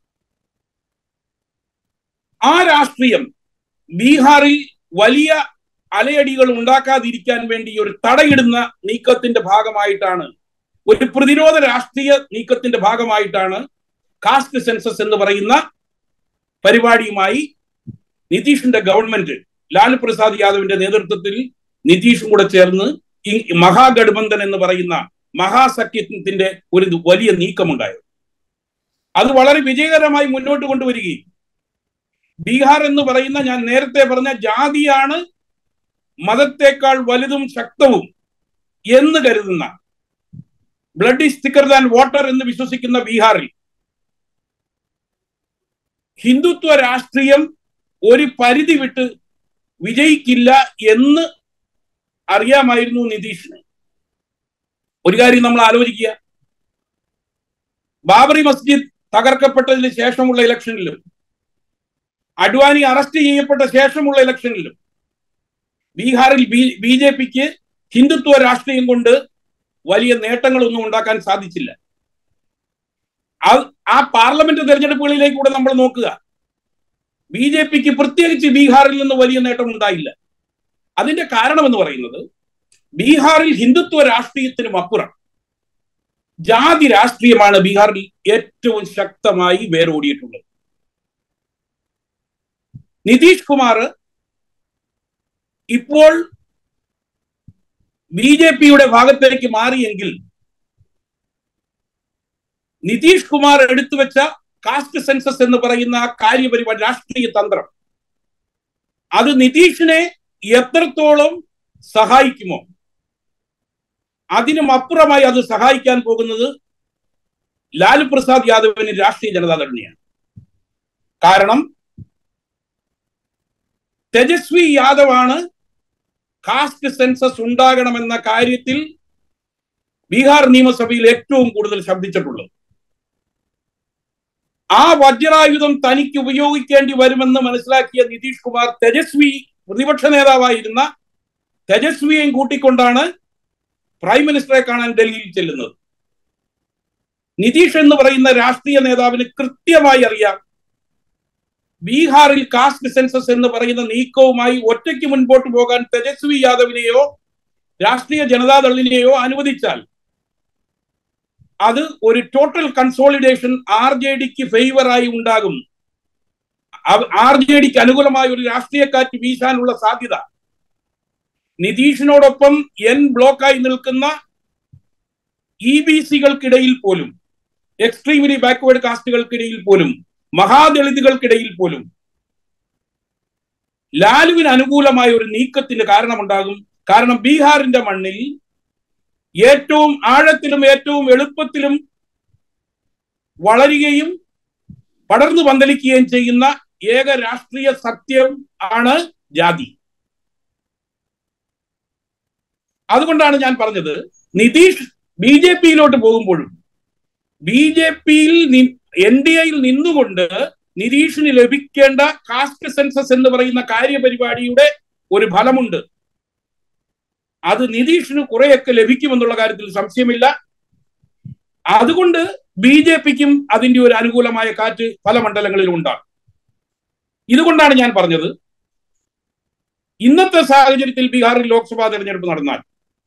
ആ രാഷ്ട്രീയം ബീഹാറിൽ വലിയ അലയടികൾ ഉണ്ടാക്കാതിരിക്കാൻ വേണ്ടി ഒരു തടയിടുന്ന നീക്കത്തിന്റെ ഭാഗമായിട്ടാണ് ഒരു പ്രതിരോധ രാഷ്ട്രീയ നീക്കത്തിന്റെ ഭാഗമായിട്ടാണ് കാസ്റ്റ് സെൻസസ് എന്ന് പറയുന്ന പരിപാടിയുമായി നിതീഷിന്റെ ഗവൺമെന്റ് ലാലു പ്രസാദ് യാദവിന്റെ നേതൃത്വത്തിൽ നിതീഷും കൂടെ ചേർന്ന് ഈ മഹാഗഡ്ബന്ധൻ എന്ന് പറയുന്ന മഹാസഖ്യത്തിന്റെ ഒരു വലിയ നീക്കമുണ്ടായത് അത് വളരെ വിജയകരമായി മുന്നോട്ട് കൊണ്ടുവരികയും ബീഹാർ എന്ന് പറയുന്ന ഞാൻ നേരത്തെ പറഞ്ഞ ജാതിയാണ് മതത്തെക്കാൾ വലുതും ശക്തവും എന്ന് കരുതുന്ന blood is thicker than water എന്ന് വിശ്വസിക്കുന്ന ബീഹാറിൽ ഹിന്ദുത്വ രാഷ്ട്രീയം ഒരു പരിധി വിട്ട് വിജയിക്കില്ല എന്ന് അറിയാമായിരുന്നു നിതീഷിന് ഒരു കാര്യം നമ്മൾ ആലോചിക്കുക ബാബറി മസ്ജിദ് തകർക്കപ്പെട്ടതിന് ശേഷമുള്ള ഇലക്ഷനിലും അഡ്വാനി അറസ്റ്റ് ചെയ്യപ്പെട്ട ശേഷമുള്ള ഇലക്ഷനിലും ബീഹാറിൽ ബി ജെ പിക്ക് ഹിന്ദുത്വ രാഷ്ട്രീയം കൊണ്ട് വലിയ നേട്ടങ്ങളൊന്നും ഉണ്ടാക്കാൻ സാധിച്ചില്ല ആ പാർലമെന്റ് തെരഞ്ഞെടുപ്പുകളിലേക്ക് കൂടെ നമ്മൾ നോക്കുക ബി ജെ പിക്ക് പ്രത്യേകിച്ച് ബീഹാറിൽ നിന്ന് വലിയ നേട്ടം ഉണ്ടായില്ല അതിന്റെ കാരണം എന്ന് പറയുന്നത് ബീഹാറിൽ ഹിന്ദുത്വ രാഷ്ട്രീയത്തിനും അപ്പുറം ജാതി രാഷ്ട്രീയമാണ് ബീഹാറിൽ ഏറ്റവും ശക്തമായി വേരോടിയിട്ടുള്ളത് നിതീഷ് കുമാർ ഇപ്പോൾ ബി ജെ പിയുടെ ഭാഗത്തേക്ക് മാറിയെങ്കിൽ നിതീഷ് കുമാർ എടുത്തുവെച്ച കാസ്റ്റ് സെൻസസ് എന്ന് പറയുന്ന ആ കാര്യപരിപാടി രാഷ്ട്രീയ തന്ത്രം അത് നിതീഷിനെ എത്രത്തോളം സഹായിക്കുമോ അതിനും അപ്പുറമായി അത് സഹായിക്കാൻ പോകുന്നത് ലാലു പ്രസാദ് യാദവിന് രാഷ്ട്രീയ ജനതാദളിനെയാണ് കാരണം തേജസ്വി യാദവാണ് കാസ്റ്റ് സെൻസസ് ഉണ്ടാകണമെന്ന കാര്യത്തിൽ ബീഹാർ നിയമസഭയിൽ ഏറ്റവും കൂടുതൽ ശബ്ദിച്ചിട്ടുള്ളത് ആ വജ്രായുധം തനിക്ക് ഉപയോഗിക്കേണ്ടി വരുമെന്ന് മനസ്സിലാക്കിയ നിതീഷ് കുമാർ തേജസ്വി പ്രതിപക്ഷ നേതാവായിരുന്ന തേജസ്വിയെയും കൂട്ടിക്കൊണ്ടാണ് പ്രൈം മിനിസ്റ്ററെ കാണാൻ ഡൽഹിയിൽ ചെല്ലുന്നത് നിതീഷ് എന്ന് പറയുന്ന രാഷ്ട്രീയ നേതാവിന് കൃത്യമായി അറിയാം ബീഹാറിൽ കാസ്റ്റ് സെൻസസ് എന്ന് പറയുന്ന നീക്കവുമായി ഒറ്റയ്ക്ക് മുൻപോട്ട് പോകാൻ തേജസ്വി യാദവിനെയോ രാഷ്ട്രീയ ജനതാദളിനെയോ അനുവദിച്ചാൽ അത് ഒരു ടോട്ടൽ കൺസോളിഡേഷൻ ആർ ജെ ഡിക്ക് ഫേവറായി ഉണ്ടാകും ആർ ജെ ഡിക്ക് അനുകൂലമായ ഒരു രാഷ്ട്രീയ കാറ്റ് വീശാനുള്ള സാധ്യത നിതീഷിനോടൊപ്പം എൻ ബ്ലോക്കായി നിൽക്കുന്ന ഇ ബി സികൾക്കിടയിൽ പോലും എക്സ്ട്രീംലി ബാക്ക്വേർഡ് കാസ്റ്റുകൾക്കിടയിൽ പോലും മഹാദളിതുകൾക്കിടയിൽ പോലും ലാലുവിന് അനുകൂലമായ ഒരു നീക്കത്തിന് കാരണമുണ്ടാകും കാരണം ബീഹാറിന്റെ മണ്ണിൽ ഏറ്റവും ആഴത്തിലും ഏറ്റവും എളുപ്പത്തിലും വളരുകയും പടർന്നു പന്തലിക്കുകയും ചെയ്യുന്ന ഏക രാഷ്ട്രീയ സത്യം ആണ് ജാതി അതുകൊണ്ടാണ് ഞാൻ പറഞ്ഞത് നിതീഷ് ബി ജെ പിയിലോട്ട് പോകുമ്പോഴും ബി ജെ പിയിൽ എൻ ഡി എയിൽ നിന്നുകൊണ്ട് നിതീഷിന് ലഭിക്കേണ്ട കാസ്റ്റ് സെൻസസ് എന്ന് പറയുന്ന കാര്യപരിപാടിയുടെ ഒരു ഫലമുണ്ട് അത് നിതീഷിന് കുറെയൊക്കെ ലഭിക്കുമെന്നുള്ള കാര്യത്തിൽ സംശയമില്ല അതുകൊണ്ട് ബി ജെ പിക്കും അതിന്റെ ഒരു അനുകൂലമായ കാറ്റ് പല മണ്ഡലങ്ങളിലും ഉണ്ടാകും ഇതുകൊണ്ടാണ് ഞാൻ പറഞ്ഞത് ഇന്നത്തെ സാഹചര്യത്തിൽ ബീഹാറിൽ ലോക്സഭാ തെരഞ്ഞെടുപ്പ് നടന്നാൽ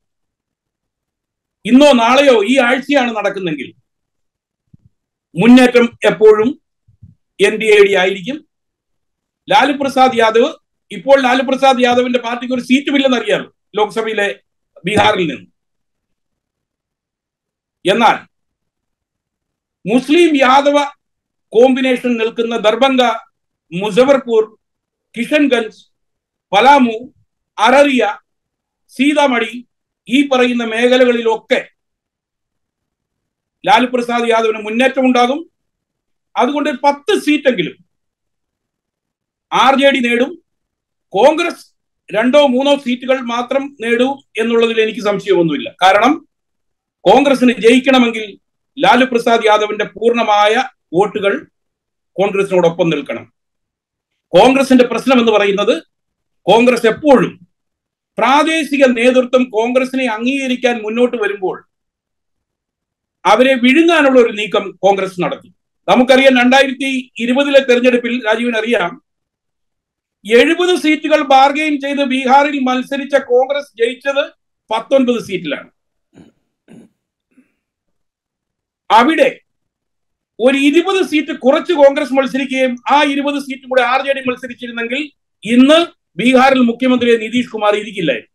ഇന്നോ നാളെയോ ഈ ആഴ്ചയാണ് നടക്കുന്നെങ്കിൽ മുന്നേറ്റം എപ്പോഴും എൻ ഡി എ ഡി ആയിരിക്കും ലാലു പ്രസാദ് യാദവ് ഇപ്പോൾ ലാലു പ്രസാദ് യാദവിന്റെ പാർട്ടിക്ക് ഒരു സീറ്റുമില്ലെന്ന് അറിയാമല്ലോ ലോക്സഭയിലെ ബീഹാറിൽ നിന്ന് എന്നാൽ മുസ്ലിം യാദവ കോമ്പിനേഷൻ നിൽക്കുന്ന ദർഭംഗ മുസഫർപൂർ കിഷൻഗഞ്ച് പലാമു അററിയ സീതാമണി ഈ പറയുന്ന മേഖലകളിലൊക്കെ ലാലു പ്രസാദ് യാദവിന് മുന്നേറ്റം ഉണ്ടാകും അതുകൊണ്ട് പത്ത് സീറ്റെങ്കിലും ആർ ജെ ഡി നേടും കോൺഗ്രസ് രണ്ടോ മൂന്നോ സീറ്റുകൾ മാത്രം നേടൂ എന്നുള്ളതിൽ എനിക്ക് സംശയമൊന്നുമില്ല കാരണം കോൺഗ്രസിന് ജയിക്കണമെങ്കിൽ ലാലു പ്രസാദ് യാദവിന്റെ പൂർണ്ണമായ വോട്ടുകൾ കോൺഗ്രസിനോടൊപ്പം നിൽക്കണം കോൺഗ്രസിന്റെ പ്രശ്നം എന്ന് പറയുന്നത് കോൺഗ്രസ് എപ്പോഴും പ്രാദേശിക നേതൃത്വം കോൺഗ്രസിനെ അംഗീകരിക്കാൻ മുന്നോട്ട് വരുമ്പോൾ അവരെ വിഴുങ്ങാനുള്ള ഒരു നീക്കം കോൺഗ്രസ് നടത്തി നമുക്കറിയാം രണ്ടായിരത്തി ഇരുപതിലെ തെരഞ്ഞെടുപ്പിൽ രാജീവിന് അറിയാം എഴുപത് സീറ്റുകൾ ബാർഗെയിൻ ചെയ്ത് ബീഹാറിൽ മത്സരിച്ച കോൺഗ്രസ് ജയിച്ചത് പത്തൊൻപത് സീറ്റിലാണ് അവിടെ ഒരു ഇരുപത് സീറ്റ് കുറച്ച് കോൺഗ്രസ് മത്സരിക്കുകയും ആ ഇരുപത് സീറ്റും കൂടെ ആർ ജെ ഡി മത്സരിച്ചിരുന്നെങ്കിൽ ഇന്ന് ബീഹാറിൽ മുഖ്യമന്ത്രി നിതീഷ് കുമാർ ഇരിക്കില്ലായിരുന്നു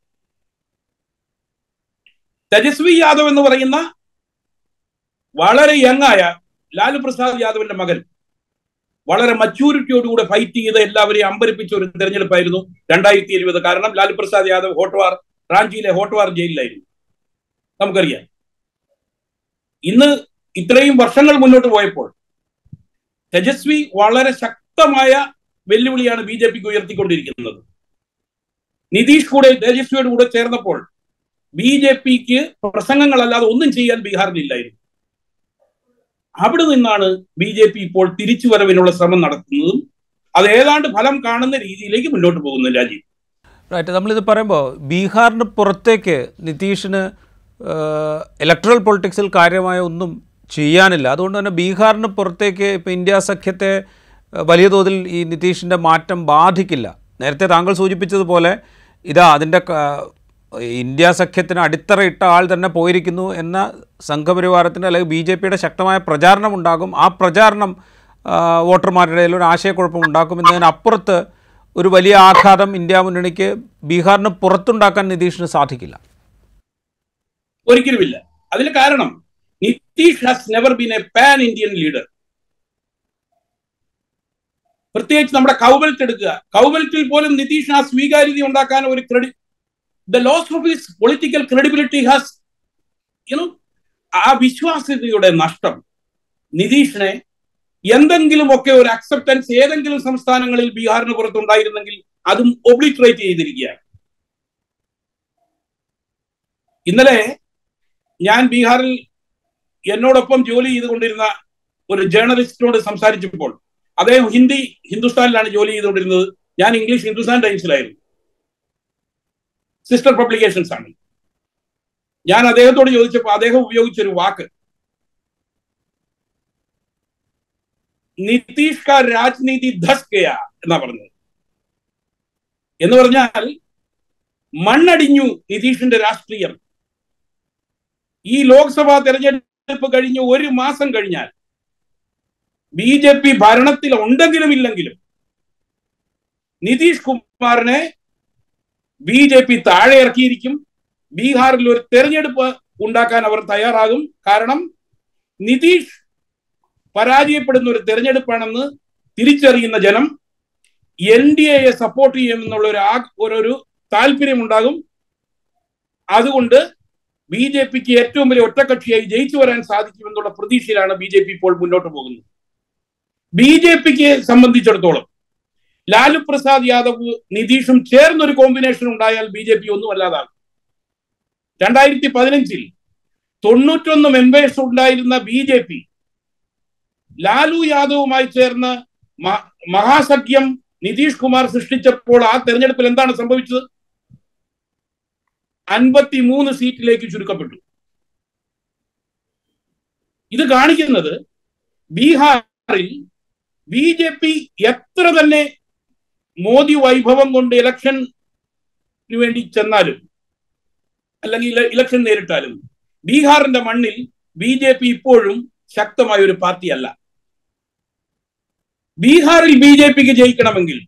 തേജസ്വി യാദവ് എന്ന് പറയുന്ന വളരെ യങ്ങായ ലാലു പ്രസാദ് യാദവിന്റെ മകൻ വളരെ മച്യൂരിറ്റിയോടുകൂടെ ഫൈറ്റ് ചെയ്ത് എല്ലാവരെയും അമ്പരിപ്പിച്ച ഒരു തെരഞ്ഞെടുപ്പായിരുന്നു രണ്ടായിരത്തി ഇരുപത് കാരണം ലാലു പ്രസാദ് യാദവ് ഹോട്ട്വാർ റാഞ്ചിയിലെ ഹോട്ട്വാർ ജയിലിലായിരുന്നു നമുക്കറിയാം ഇന്ന് ഇത്രയും വർഷങ്ങൾ മുന്നോട്ട് പോയപ്പോൾ തേജസ്വി വളരെ ശക്തമായ വെല്ലുവിളിയാണ് ബി ജെ പിക്ക് ഉയർത്തിക്കൊണ്ടിരിക്കുന്നത് നിതീഷ് കൂടെ തേജസ്വിയുടെ കൂടെ ചേർന്നപ്പോൾ ബി ജെ പിക്ക് പ്രസംഗങ്ങളല്ലാതെ ഒന്നും ചെയ്യാൻ ബീഹാറിലില്ലായിരുന്നു അവിടെ നിന്നാണ് ബി ജെ പി ഇപ്പോൾ തിരിച്ചുവരവിനുള്ള ശ്രമം നടത്തുന്നതും അത് ഏതാണ്ട് ഫലം കാണുന്ന രീതിയിലേക്ക് മുന്നോട്ട് പോകുന്നു രാജീവ് റൈറ്റ് നമ്മളിത് പറയുമ്പോൾ ബീഹാറിന് പുറത്തേക്ക് നിതീഷിന് ഇലക്ട്രൽ പൊളിറ്റിക്സിൽ കാര്യമായ ഒന്നും ചെയ്യാനില്ല അതുകൊണ്ട് തന്നെ ബീഹാറിന് പുറത്തേക്ക് ഇപ്പോൾ ഇന്ത്യ സഖ്യത്തെ ഏഹ്, വലിയ തോതിൽ ഈ നിതീഷിൻ്റെ മാറ്റം ബാധിക്കില്ല നേരത്തെ താങ്കൾ സൂചിപ്പിച്ചതുപോലെ ഇതാ അതിൻ്റെ ക- ഇന്ത്യ സഖ്യത്തിന് അടിത്തറയിട്ട ആൾ തന്നെ പോയിരിക്കുന്നു എന്ന സംഘപരിവാരത്തിൻ്റെ അല്ലെങ്കിൽ ബി ജെ പിയുടെ ശക്തമായ പ്രചാരണം ഉണ്ടാകും ആ പ്രചാരണം ആ, വോട്ടർമാരുടെ ഇടയിൽ ഒരു ആശയക്കുഴപ്പം ഉണ്ടാക്കും എന്നതിനപ്പുറത്ത് ഒരു വലിയ ആഘാതം ഇന്ത്യ മുന്നണിക്ക് ബീഹാറിന് പുറത്തുണ്ടാക്കാൻ നിതീഷിന് സാധിക്കില്ല ഒരിക്കലുമില്ല അതിന് കാരണം Nitish has never been a pan Indian leader പ്രത്യേകിച്ച് നമ്മുടെ കൗബൽറ്റ് എടുക്കുക കൗബൽറ്റിൽ പോലും നിതീഷിന് ആ സ്വീകാര്യത ഉണ്ടാക്കാൻ ഒരു ക്രെഡി the loss of his political credibility has you know ആ വിശ്വാസ്യതയുടെ നഷ്ടം നിതീഷിനെ എന്തെങ്കിലുമൊക്കെ ഒരു അക്സെപ്റ്റൻസ് ഏതെങ്കിലും സംസ്ഥാനങ്ങളിൽ ബീഹാറിന് പുറത്തുണ്ടായിരുന്നെങ്കിൽ അതും ഒബ്ലിട്രേറ്റ് ചെയ്തിരിക്കുകയാണ് ഇന്നലെ ഞാൻ ബീഹാറിൽ എന്നോടൊപ്പം ജോലി ചെയ്തുകൊണ്ടിരുന്ന ഒരു ജേർണലിസ്റ്റിനോട് സംസാരിച്ചപ്പോൾ അദ്ദേഹം ഹിന്ദി ഹിന്ദുസ്ഥാനിലാണ് ജോലി ചെയ്തുകൊണ്ടിരുന്നത് ഞാൻ ഇംഗ്ലീഷ് ഹിന്ദുസ്ഥാൻ ടൈംസിലായിരുന്നു സിസ്റ്റർ പബ്ലിക്കേഷൻസ് ആണ് ഞാൻ അദ്ദേഹത്തോട് ചോദിച്ചപ്പോൾ അദ്ദേഹം ഉപയോഗിച്ചൊരു വാക്ക് നിതീഷ് കാ രാജ്നീതി ധസ് ഗയ എന്നാ പറഞ്ഞത് എന്ന് പറഞ്ഞാൽ മണ്ണടിഞ്ഞു നിതീഷിന്റെ രാഷ്ട്രീയം ഈ ലോക്സഭാ തെരഞ്ഞെടുപ്പ് കഴിഞ്ഞ് ഒരു മാസം കഴിഞ്ഞാൽ ബി ജെ പി ഭരണത്തിൽ ഉണ്ടെങ്കിലും ഇല്ലെങ്കിലും നിതീഷ് കുമാറിനെ ബി ജെ പി താഴെ ഇറക്കിയിരിക്കും ബീഹാറിൽ ഒരു തെരഞ്ഞെടുപ്പ് ഉണ്ടാക്കാൻ അവർ തയ്യാറാകും കാരണം നിതീഷ് പരാജയപ്പെടുന്ന ഒരു തെരഞ്ഞെടുപ്പാണെന്ന് തിരിച്ചറിയുന്ന ജനം എൻ ഡി എയെ സപ്പോർട്ട് ചെയ്യുമെന്നുള്ള ഒരു ആ- ഒരു താല്പര്യമുണ്ടാകും അതുകൊണ്ട് ബി ജെ പിക്ക് ഏറ്റവും വലിയ ഒറ്റക്കക്ഷിയായി ജയിച്ചു വരാൻ സാധിക്കുമെന്നുള്ള പ്രതീക്ഷയിലാണ് ബി ജെ പി ഇപ്പോൾ മുന്നോട്ട് പോകുന്നത് ബി ജെ പിക്ക് സംബന്ധിച്ചിടത്തോളം ലാലു പ്രസാദ് യാദവ് നിതീഷും ചേർന്നൊരു കോമ്പിനേഷൻ ഉണ്ടായാൽ ബി ജെ പി ഒന്നും അല്ലാതാകും രണ്ടായിരത്തി പതിനഞ്ചിൽ തൊണ്ണൂറ്റൊന്ന് മെമ്പേഴ്സ് ഉണ്ടായിരുന്ന ബി ജെ പി ലാലു യാദവുമായി ചേർന്ന് മ- മഹാസഖ്യം നിതീഷ് കുമാർ സൃഷ്ടിച്ചപ്പോൾ ആ തെരഞ്ഞെടുപ്പിൽ എന്താണ് സംഭവിച്ചത് അൻപത്തി മൂന്ന് സീറ്റിലേക്ക് ചുരുക്കപ്പെട്ടു ഇത് കാണിക്കുന്നത് ബീഹാറിൽ ബി ജെ പി എത്ര തന്നെ മോദി വൈഭവം കൊണ്ട് ഇലക്ഷന് വേണ്ടി ചെന്നാലും അല്ലെങ്കിൽ ഇല- ഇലക്ഷൻ നേരിട്ടാലും ബീഹാറിന്റെ മണ്ണിൽ ബി ജെ പി ഇപ്പോഴും ശക്തമായ ഒരു പാർട്ടിയല്ല ബീഹാറിൽ ബി ജെ പിക്ക് ജയിക്കണമെങ്കിൽ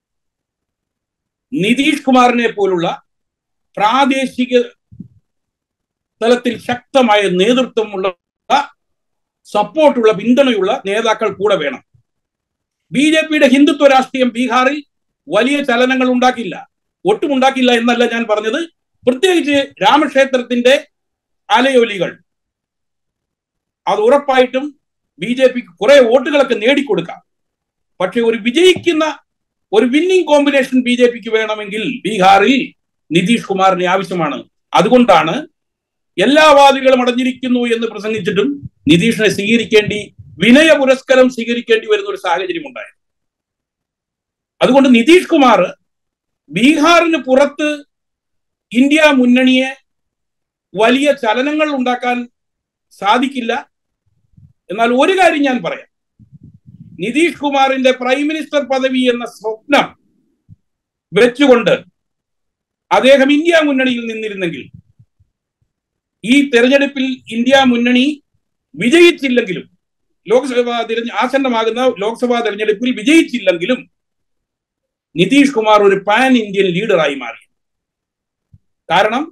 നിതീഷ് കുമാറിനെ പോലുള്ള പ്രാദേശിക തലത്തിൽ ശക്തമായ നേതൃത്വമുള്ള സപ്പോർട്ടുള്ള പിന്തുണയുള്ള നേതാക്കൾ കൂടെ വേണം ബി ജെ പിയുടെ ഹിന്ദുത്വ രാഷ്ട്രീയം ബീഹാറിൽ വലിയ ചലനങ്ങൾ ഉണ്ടാക്കില്ല ഒട്ടും ഉണ്ടാക്കില്ല എന്നല്ല ഞാൻ പറഞ്ഞത് പ്രത്യേകിച്ച് രാമക്ഷേത്രത്തിന്റെ അലയൊലികൾ അത് ഉറപ്പായിട്ടും ബി ജെ പിക്ക് കുറെ വോട്ടുകളൊക്കെ നേടിക്കൊടുക്കാം പക്ഷെ ഒരു വിജയിക്കുന്ന ഒരു വിന്നിംഗ് കോമ്പിനേഷൻ ബി ജെ പിക്ക് വേണമെങ്കിൽ ബീഹാറിൽ നിതീഷ് കുമാറിന് ആവശ്യമാണ് അതുകൊണ്ടാണ് എല്ലാ വാദികളും അടഞ്ഞിരിക്കുന്നു എന്ന് പ്രസംഗിച്ചിട്ടും നിതീഷിനെ സ്വീകരിക്കേണ്ടി വിനയ പുരസ്കാരം സ്വീകരിക്കേണ്ടി വരുന്ന ഒരു സാഹചര്യം ഉണ്ടായത് അതുകൊണ്ട് നിതീഷ് കുമാർ ബീഹാറിന് പുറത്ത് ഇന്ത്യ മുന്നണിയെ വലിയ ചലനങ്ങൾ ഉണ്ടാക്കാൻ സാധിക്കില്ല എന്നാൽ ഒരു കാര്യം ഞാൻ പറയാം നിതീഷ് കുമാറിന്റെ പ്രൈം മിനിസ്റ്റർ പദവി എന്ന സ്വപ്നം വെച്ചുകൊണ്ട് അദ്ദേഹം ഇന്ത്യ മുന്നണിയിൽ നിന്നിരുന്നെങ്കിൽ ഈ തെരഞ്ഞെടുപ്പിൽ ഇന്ത്യ മുന്നണി വിജയിച്ചില്ലെങ്കിലും ലോക്സഭാ തിരഞ്ഞ ആസന്നമാകുന്ന ലോക്സഭാ തെരഞ്ഞെടുപ്പിൽ വിജയിച്ചില്ലെങ്കിലും നിതീഷ് കുമാർ ഒരു പാൻ ഇന്ത്യൻ ലീഡറായി മാറി കാരണം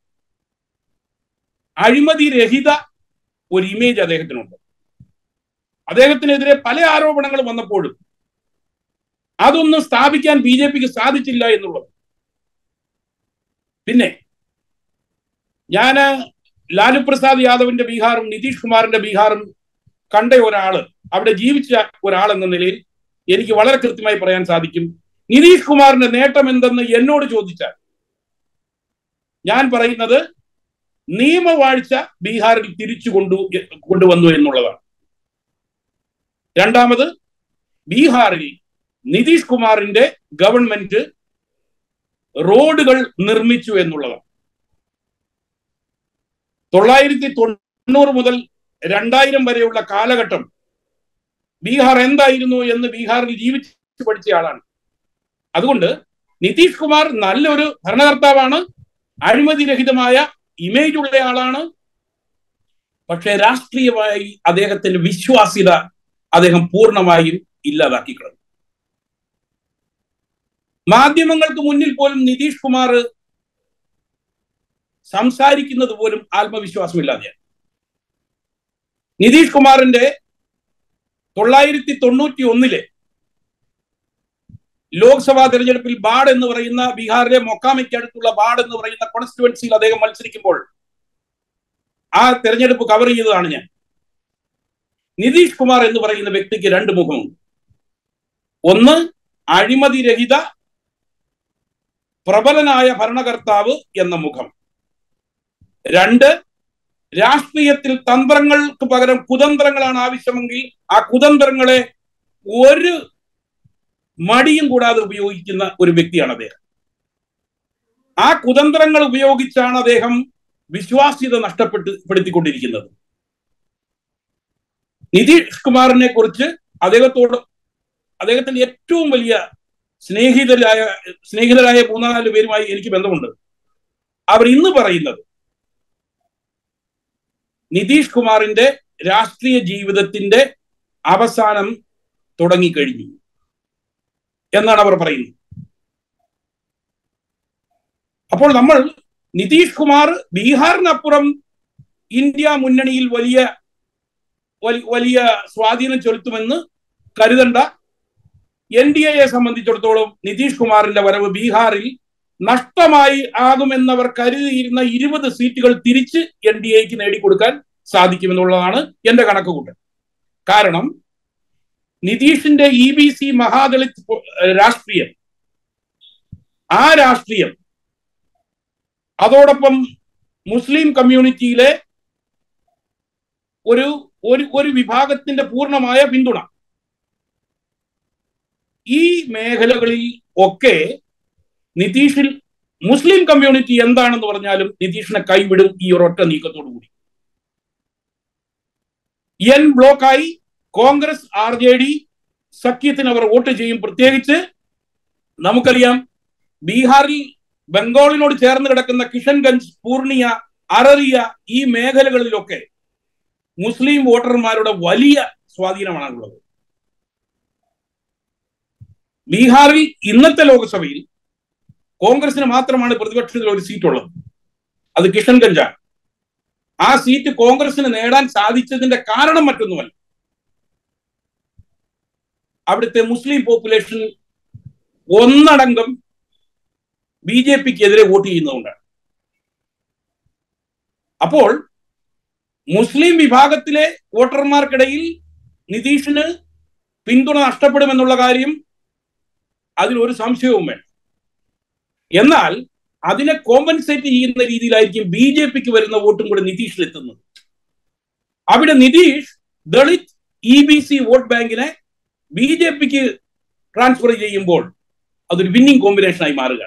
അഴിമതി രഹിത ഒരു ഇമേജ് അദ്ദേഹത്തിനുണ്ട് അദ്ദേഹത്തിനെതിരെ പല ആരോപണങ്ങളും വന്നപ്പോഴും അതൊന്നും സ്ഥാപിക്കാൻ ബി ജെ പിക്ക് സാധിച്ചില്ല എന്നുള്ളത് പിന്നെ ഞാന് ലാലു പ്രസാദ് യാദവിന്റെ ബീഹാറും നിതീഷ് കുമാറിന്റെ ബീഹാറും കണ്ട ഒരാള് അവിടെ ജീവിച്ച ഒരാൾ എന്ന നിലയിൽ എനിക്ക് വളരെ കൃത്യമായി പറയാൻ സാധിക്കും നിതീഷ് കുമാറിന്റെ നേട്ടം എന്തെന്ന് എന്നോട് ചോദിച്ചാൽ ഞാൻ പറയുന്നത് നിയമവാഴ്ച ബീഹാറിൽ തിരിച്ചു കൊണ്ടു കൊണ്ടുവന്നു എന്നുള്ളതാണ് രണ്ടാമത് ബീഹാറിൽ നിതീഷ് കുമാറിന്റെ ഗവൺമെന്റ് റോഡുകൾ നിർമ്മിച്ചു എന്നുള്ളതാണ് തൊള്ളായിരത്തി തൊണ്ണൂറ് മുതൽ രണ്ടായിരം വരെയുള്ള കാലഘട്ടം ബീഹാർ എന്തായിരുന്നു എന്ന് ബീഹാറിൽ ജീവിച്ചു പഠിച്ച ആളാണ് അതുകൊണ്ട് നിതീഷ് കുമാർ നല്ലൊരു ഭരണകർത്താവാണ് അഴിമതിരഹിതമായ ഇമേജ് ഉള്ള ആളാണ് പക്ഷേ രാഷ്ട്രീയമായി അദ്ദേഹത്തിന്റെ വിശ്വാസ്യത അദ്ദേഹം പൂർണ്ണമായും ഇല്ലാതാക്കി കളഞ്ഞു മാധ്യമങ്ങൾക്ക് മുന്നിൽ പോലും നിതീഷ് കുമാർ സംസാരിക്കുന്നത് പോലും ആത്മവിശ്വാസമില്ലാതെയാണ് നിതീഷ് കുമാറിന്റെ തൊള്ളായിരത്തി തൊണ്ണൂറ്റി ഒന്നിലെ ലോക്സഭാ തെരഞ്ഞെടുപ്പിൽ ബാഡ് എന്ന് പറയുന്ന ബീഹാറിലെ മൊക്കാമയ്ക്ക് അടുത്തുള്ള ബാഡ് എന്ന് പറയുന്ന കോൺസ്റ്റിറ്റ്യുവൻസിയിൽ അദ്ദേഹം മത്സരിക്കുമ്പോൾ ആ തെരഞ്ഞെടുപ്പ് കവർ ചെയ്തതാണ് ഞാൻ നിതീഷ് കുമാർ എന്ന് പറയുന്ന വ്യക്തിക്ക് രണ്ട് മുഖമുണ്ട് ഒന്ന് അഴിമതിരഹിത പ്രബലനായ ഭരണകർത്താവ് എന്ന മുഖം രണ്ട് രാഷ്ട്രീയത്തിൽ തന്ത്രങ്ങൾക്ക് പകരം കുതന്ത്രങ്ങളാണ് ആവശ്യമെങ്കിൽ ആ കുതന്ത്രങ്ങളെ ഒരു മടിയും കൂടാതെ ഉപയോഗിക്കുന്ന ഒരു വ്യക്തിയാണ് അദ്ദേഹം ആ കുതന്ത്രങ്ങൾ ഉപയോഗിച്ചാണ് അദ്ദേഹം വിശ്വാസ്യത നഷ്ടപ്പെട്ട് പെടുത്തിക്കൊണ്ടിരിക്കുന്നത് നിതീഷ് കുമാറിനെ കുറിച്ച് അദ്ദേഹത്തോട് അദ്ദേഹത്തിന്റെ ഏറ്റവും വലിയ സ്നേഹിതരായ സ്നേഹിതരായ മൂന്നാല് പേരുമായി എനിക്ക് ബന്ധമുണ്ട് അവർ ഇന്ന് പറയുന്നത് നിതീഷ് കുമാറിന്റെ രാഷ്ട്രീയ ജീവിതത്തിന്റെ അവസാനം തുടങ്ങിക്കഴിഞ്ഞു എന്നാണ് അവർ പറയുന്നത് അപ്പോൾ നമ്മൾ നിതീഷ് കുമാർ ബീഹാറിനപ്പുറം ഇന്ത്യ മുന്നണിയിൽ വലിയ വലിയ സ്വാധീനം ചെലുത്തുമെന്ന് കരുതണ്ട എൻ ഡി എയെ സംബന്ധിച്ചിടത്തോളം നിതീഷ് കുമാറിന്റെ വരവ് ബീഹാറിൽ നഷ്ടമായി ആകുമെന്നവർ കരുതിയിരുന്ന ഇരുപത് സീറ്റുകൾ തിരിച്ച് എൻ ഡി എക്ക് നേടിക്കൊടുക്കാൻ സാധിക്കുമെന്നുള്ളതാണ് എന്റെ കണക്കുകൂട്ടൽ കാരണം നിതീഷിന്റെ ഇ ബി സി മഹാദളിത് രാഷ്ട്രീയം ആ രാഷ്ട്രീയം അതോടൊപ്പം മുസ്ലിം കമ്മ്യൂണിറ്റിയിലെ ഒരു ഒരു ഒരു വിഭാഗത്തിന്റെ പൂർണ്ണമായ പിന്തുണ ഈ മേഖലകളിൽ ഒക്കെ നിതീഷിൽ മുസ്ലിം കമ്മ്യൂണിറ്റി എന്താണെന്ന് പറഞ്ഞാലും നിതീഷിനെ കൈവിടും ഈ ഒരൊറ്റ നീക്കത്തോടു കൂടി എൻ ബ്ലോക്കായി കോൺഗ്രസ് ആർ ജെ ഡി സഖ്യത്തിന് അവർ വോട്ട് ചെയ്യും പ്രത്യേകിച്ച് നമുക്കറിയാം ബീഹാറിൽ ബംഗാളിനോട് ചേർന്ന് കിടക്കുന്ന കിഷൻഗഞ്ച് പൂർണിയ അററിയ ഈ മേഖലകളിലൊക്കെ മുസ്ലിം വോട്ടർമാരുടെ വലിയ സ്വാധീനമാണുള്ളത് ബീഹാറിൽ ഇന്നത്തെ ലോക്സഭയിൽ കോൺഗ്രസിന് മാത്രമാണ് പ്രതിപക്ഷത്തിൽ ഒരു സീറ്റ് ഉള്ളത് അത് കിഷൻഗഞ്ചാണ് ആ സീറ്റ് കോൺഗ്രസിന് നേടാൻ സാധിച്ചതിന്റെ കാരണം മറ്റൊന്നുമല്ല അവിടുത്തെ മുസ്ലിം പോപ്പുലേഷൻ ഒന്നടങ്കം ബി ജെ പിക്ക് എതിരെ വോട്ട് ചെയ്യുന്നതുകൊണ്ടാണ് അപ്പോൾ മുസ്ലിം വിഭാഗത്തിലെ വോട്ടർമാർക്കിടയിൽ നിതീഷിന് പിന്തുണ നഷ്ടപ്പെടുമെന്നുള്ള കാര്യം അതിലൊരു സംശയവും വേണം എന്നാൽ അതിനെ കോമ്പൻസേറ്റ് ചെയ്യുന്ന രീതിയിലായിരിക്കും ബി ജെ പിക്ക് വരുന്ന വോട്ടും കൂടെ നിതീഷിൽ എത്തുന്നത് അവിടെ Nitish Dalit E B C vote ബാങ്കിനെ ബി ജെ പിക്ക് ട്രാൻസ്ഫർ ചെയ്യുമ്പോൾ അതൊരു വിന്നിംഗ് കോമ്പിനേഷനായി മാറുക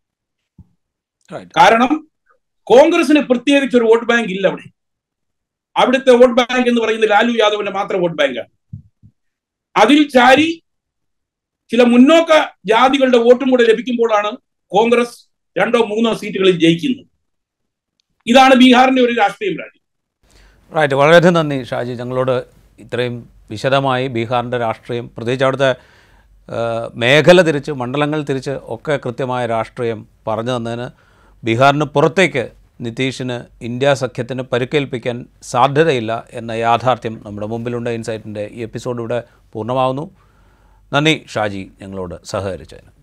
കാരണം കോൺഗ്രസിന് പ്രത്യേകിച്ച് ഒരു വോട്ട് ബാങ്ക് ഇല്ല അവിടെ അവിടുത്തെ വോട്ട് ബാങ്ക് എന്ന് പറയുന്നത് ലാലു യാദവിന്റെ മാത്രം വോട്ട് ബാങ്കാണ് അതിൽ ചാരി ചില മുന്നോക്ക ജാതികളുടെ വോട്ടും കൂടെ ലഭിക്കുമ്പോഴാണ് കോൺഗ്രസ് രണ്ടോ മൂന്നോ സീറ്റുകളിൽ ജയിക്കുന്നത് ഇതാണ് ബീഹാറിന്റെ ഒരു രാഷ്ട്രീയം രാജ്യം റൈറ്റ് വളരെയധികം നന്ദി ഷാജി ഞങ്ങളോട് ഇത്രയും വിശദമായി ബീഹാറിൻ്റെ രാഷ്ട്രീയം പ്രത്യേകിച്ച് അവിടുത്തെ മേഖല തിരിച്ച് മണ്ഡലങ്ങൾ തിരിച്ച് ഒക്കെ കൃത്യമായ രാഷ്ട്രീയം പറഞ്ഞു തന്നതിന് ബീഹാറിന് പുറത്തേക്ക് നിതീഷിന് ഇന്ത്യ സഖ്യത്തിന് പരിക്കേൽപ്പിക്കാൻ സാധ്യതയില്ല എന്ന യാഥാർത്ഥ്യം നമ്മുടെ മുമ്പിലുണ്ട് ഇൻസൈറ്റിൻ്റെ ഈ എപ്പിസോഡ് ഇവിടെ പൂർണ്ണമാവുന്നു നന്ദി ഷാജി ഞങ്ങളോട് സഹകരിച്ചതിന്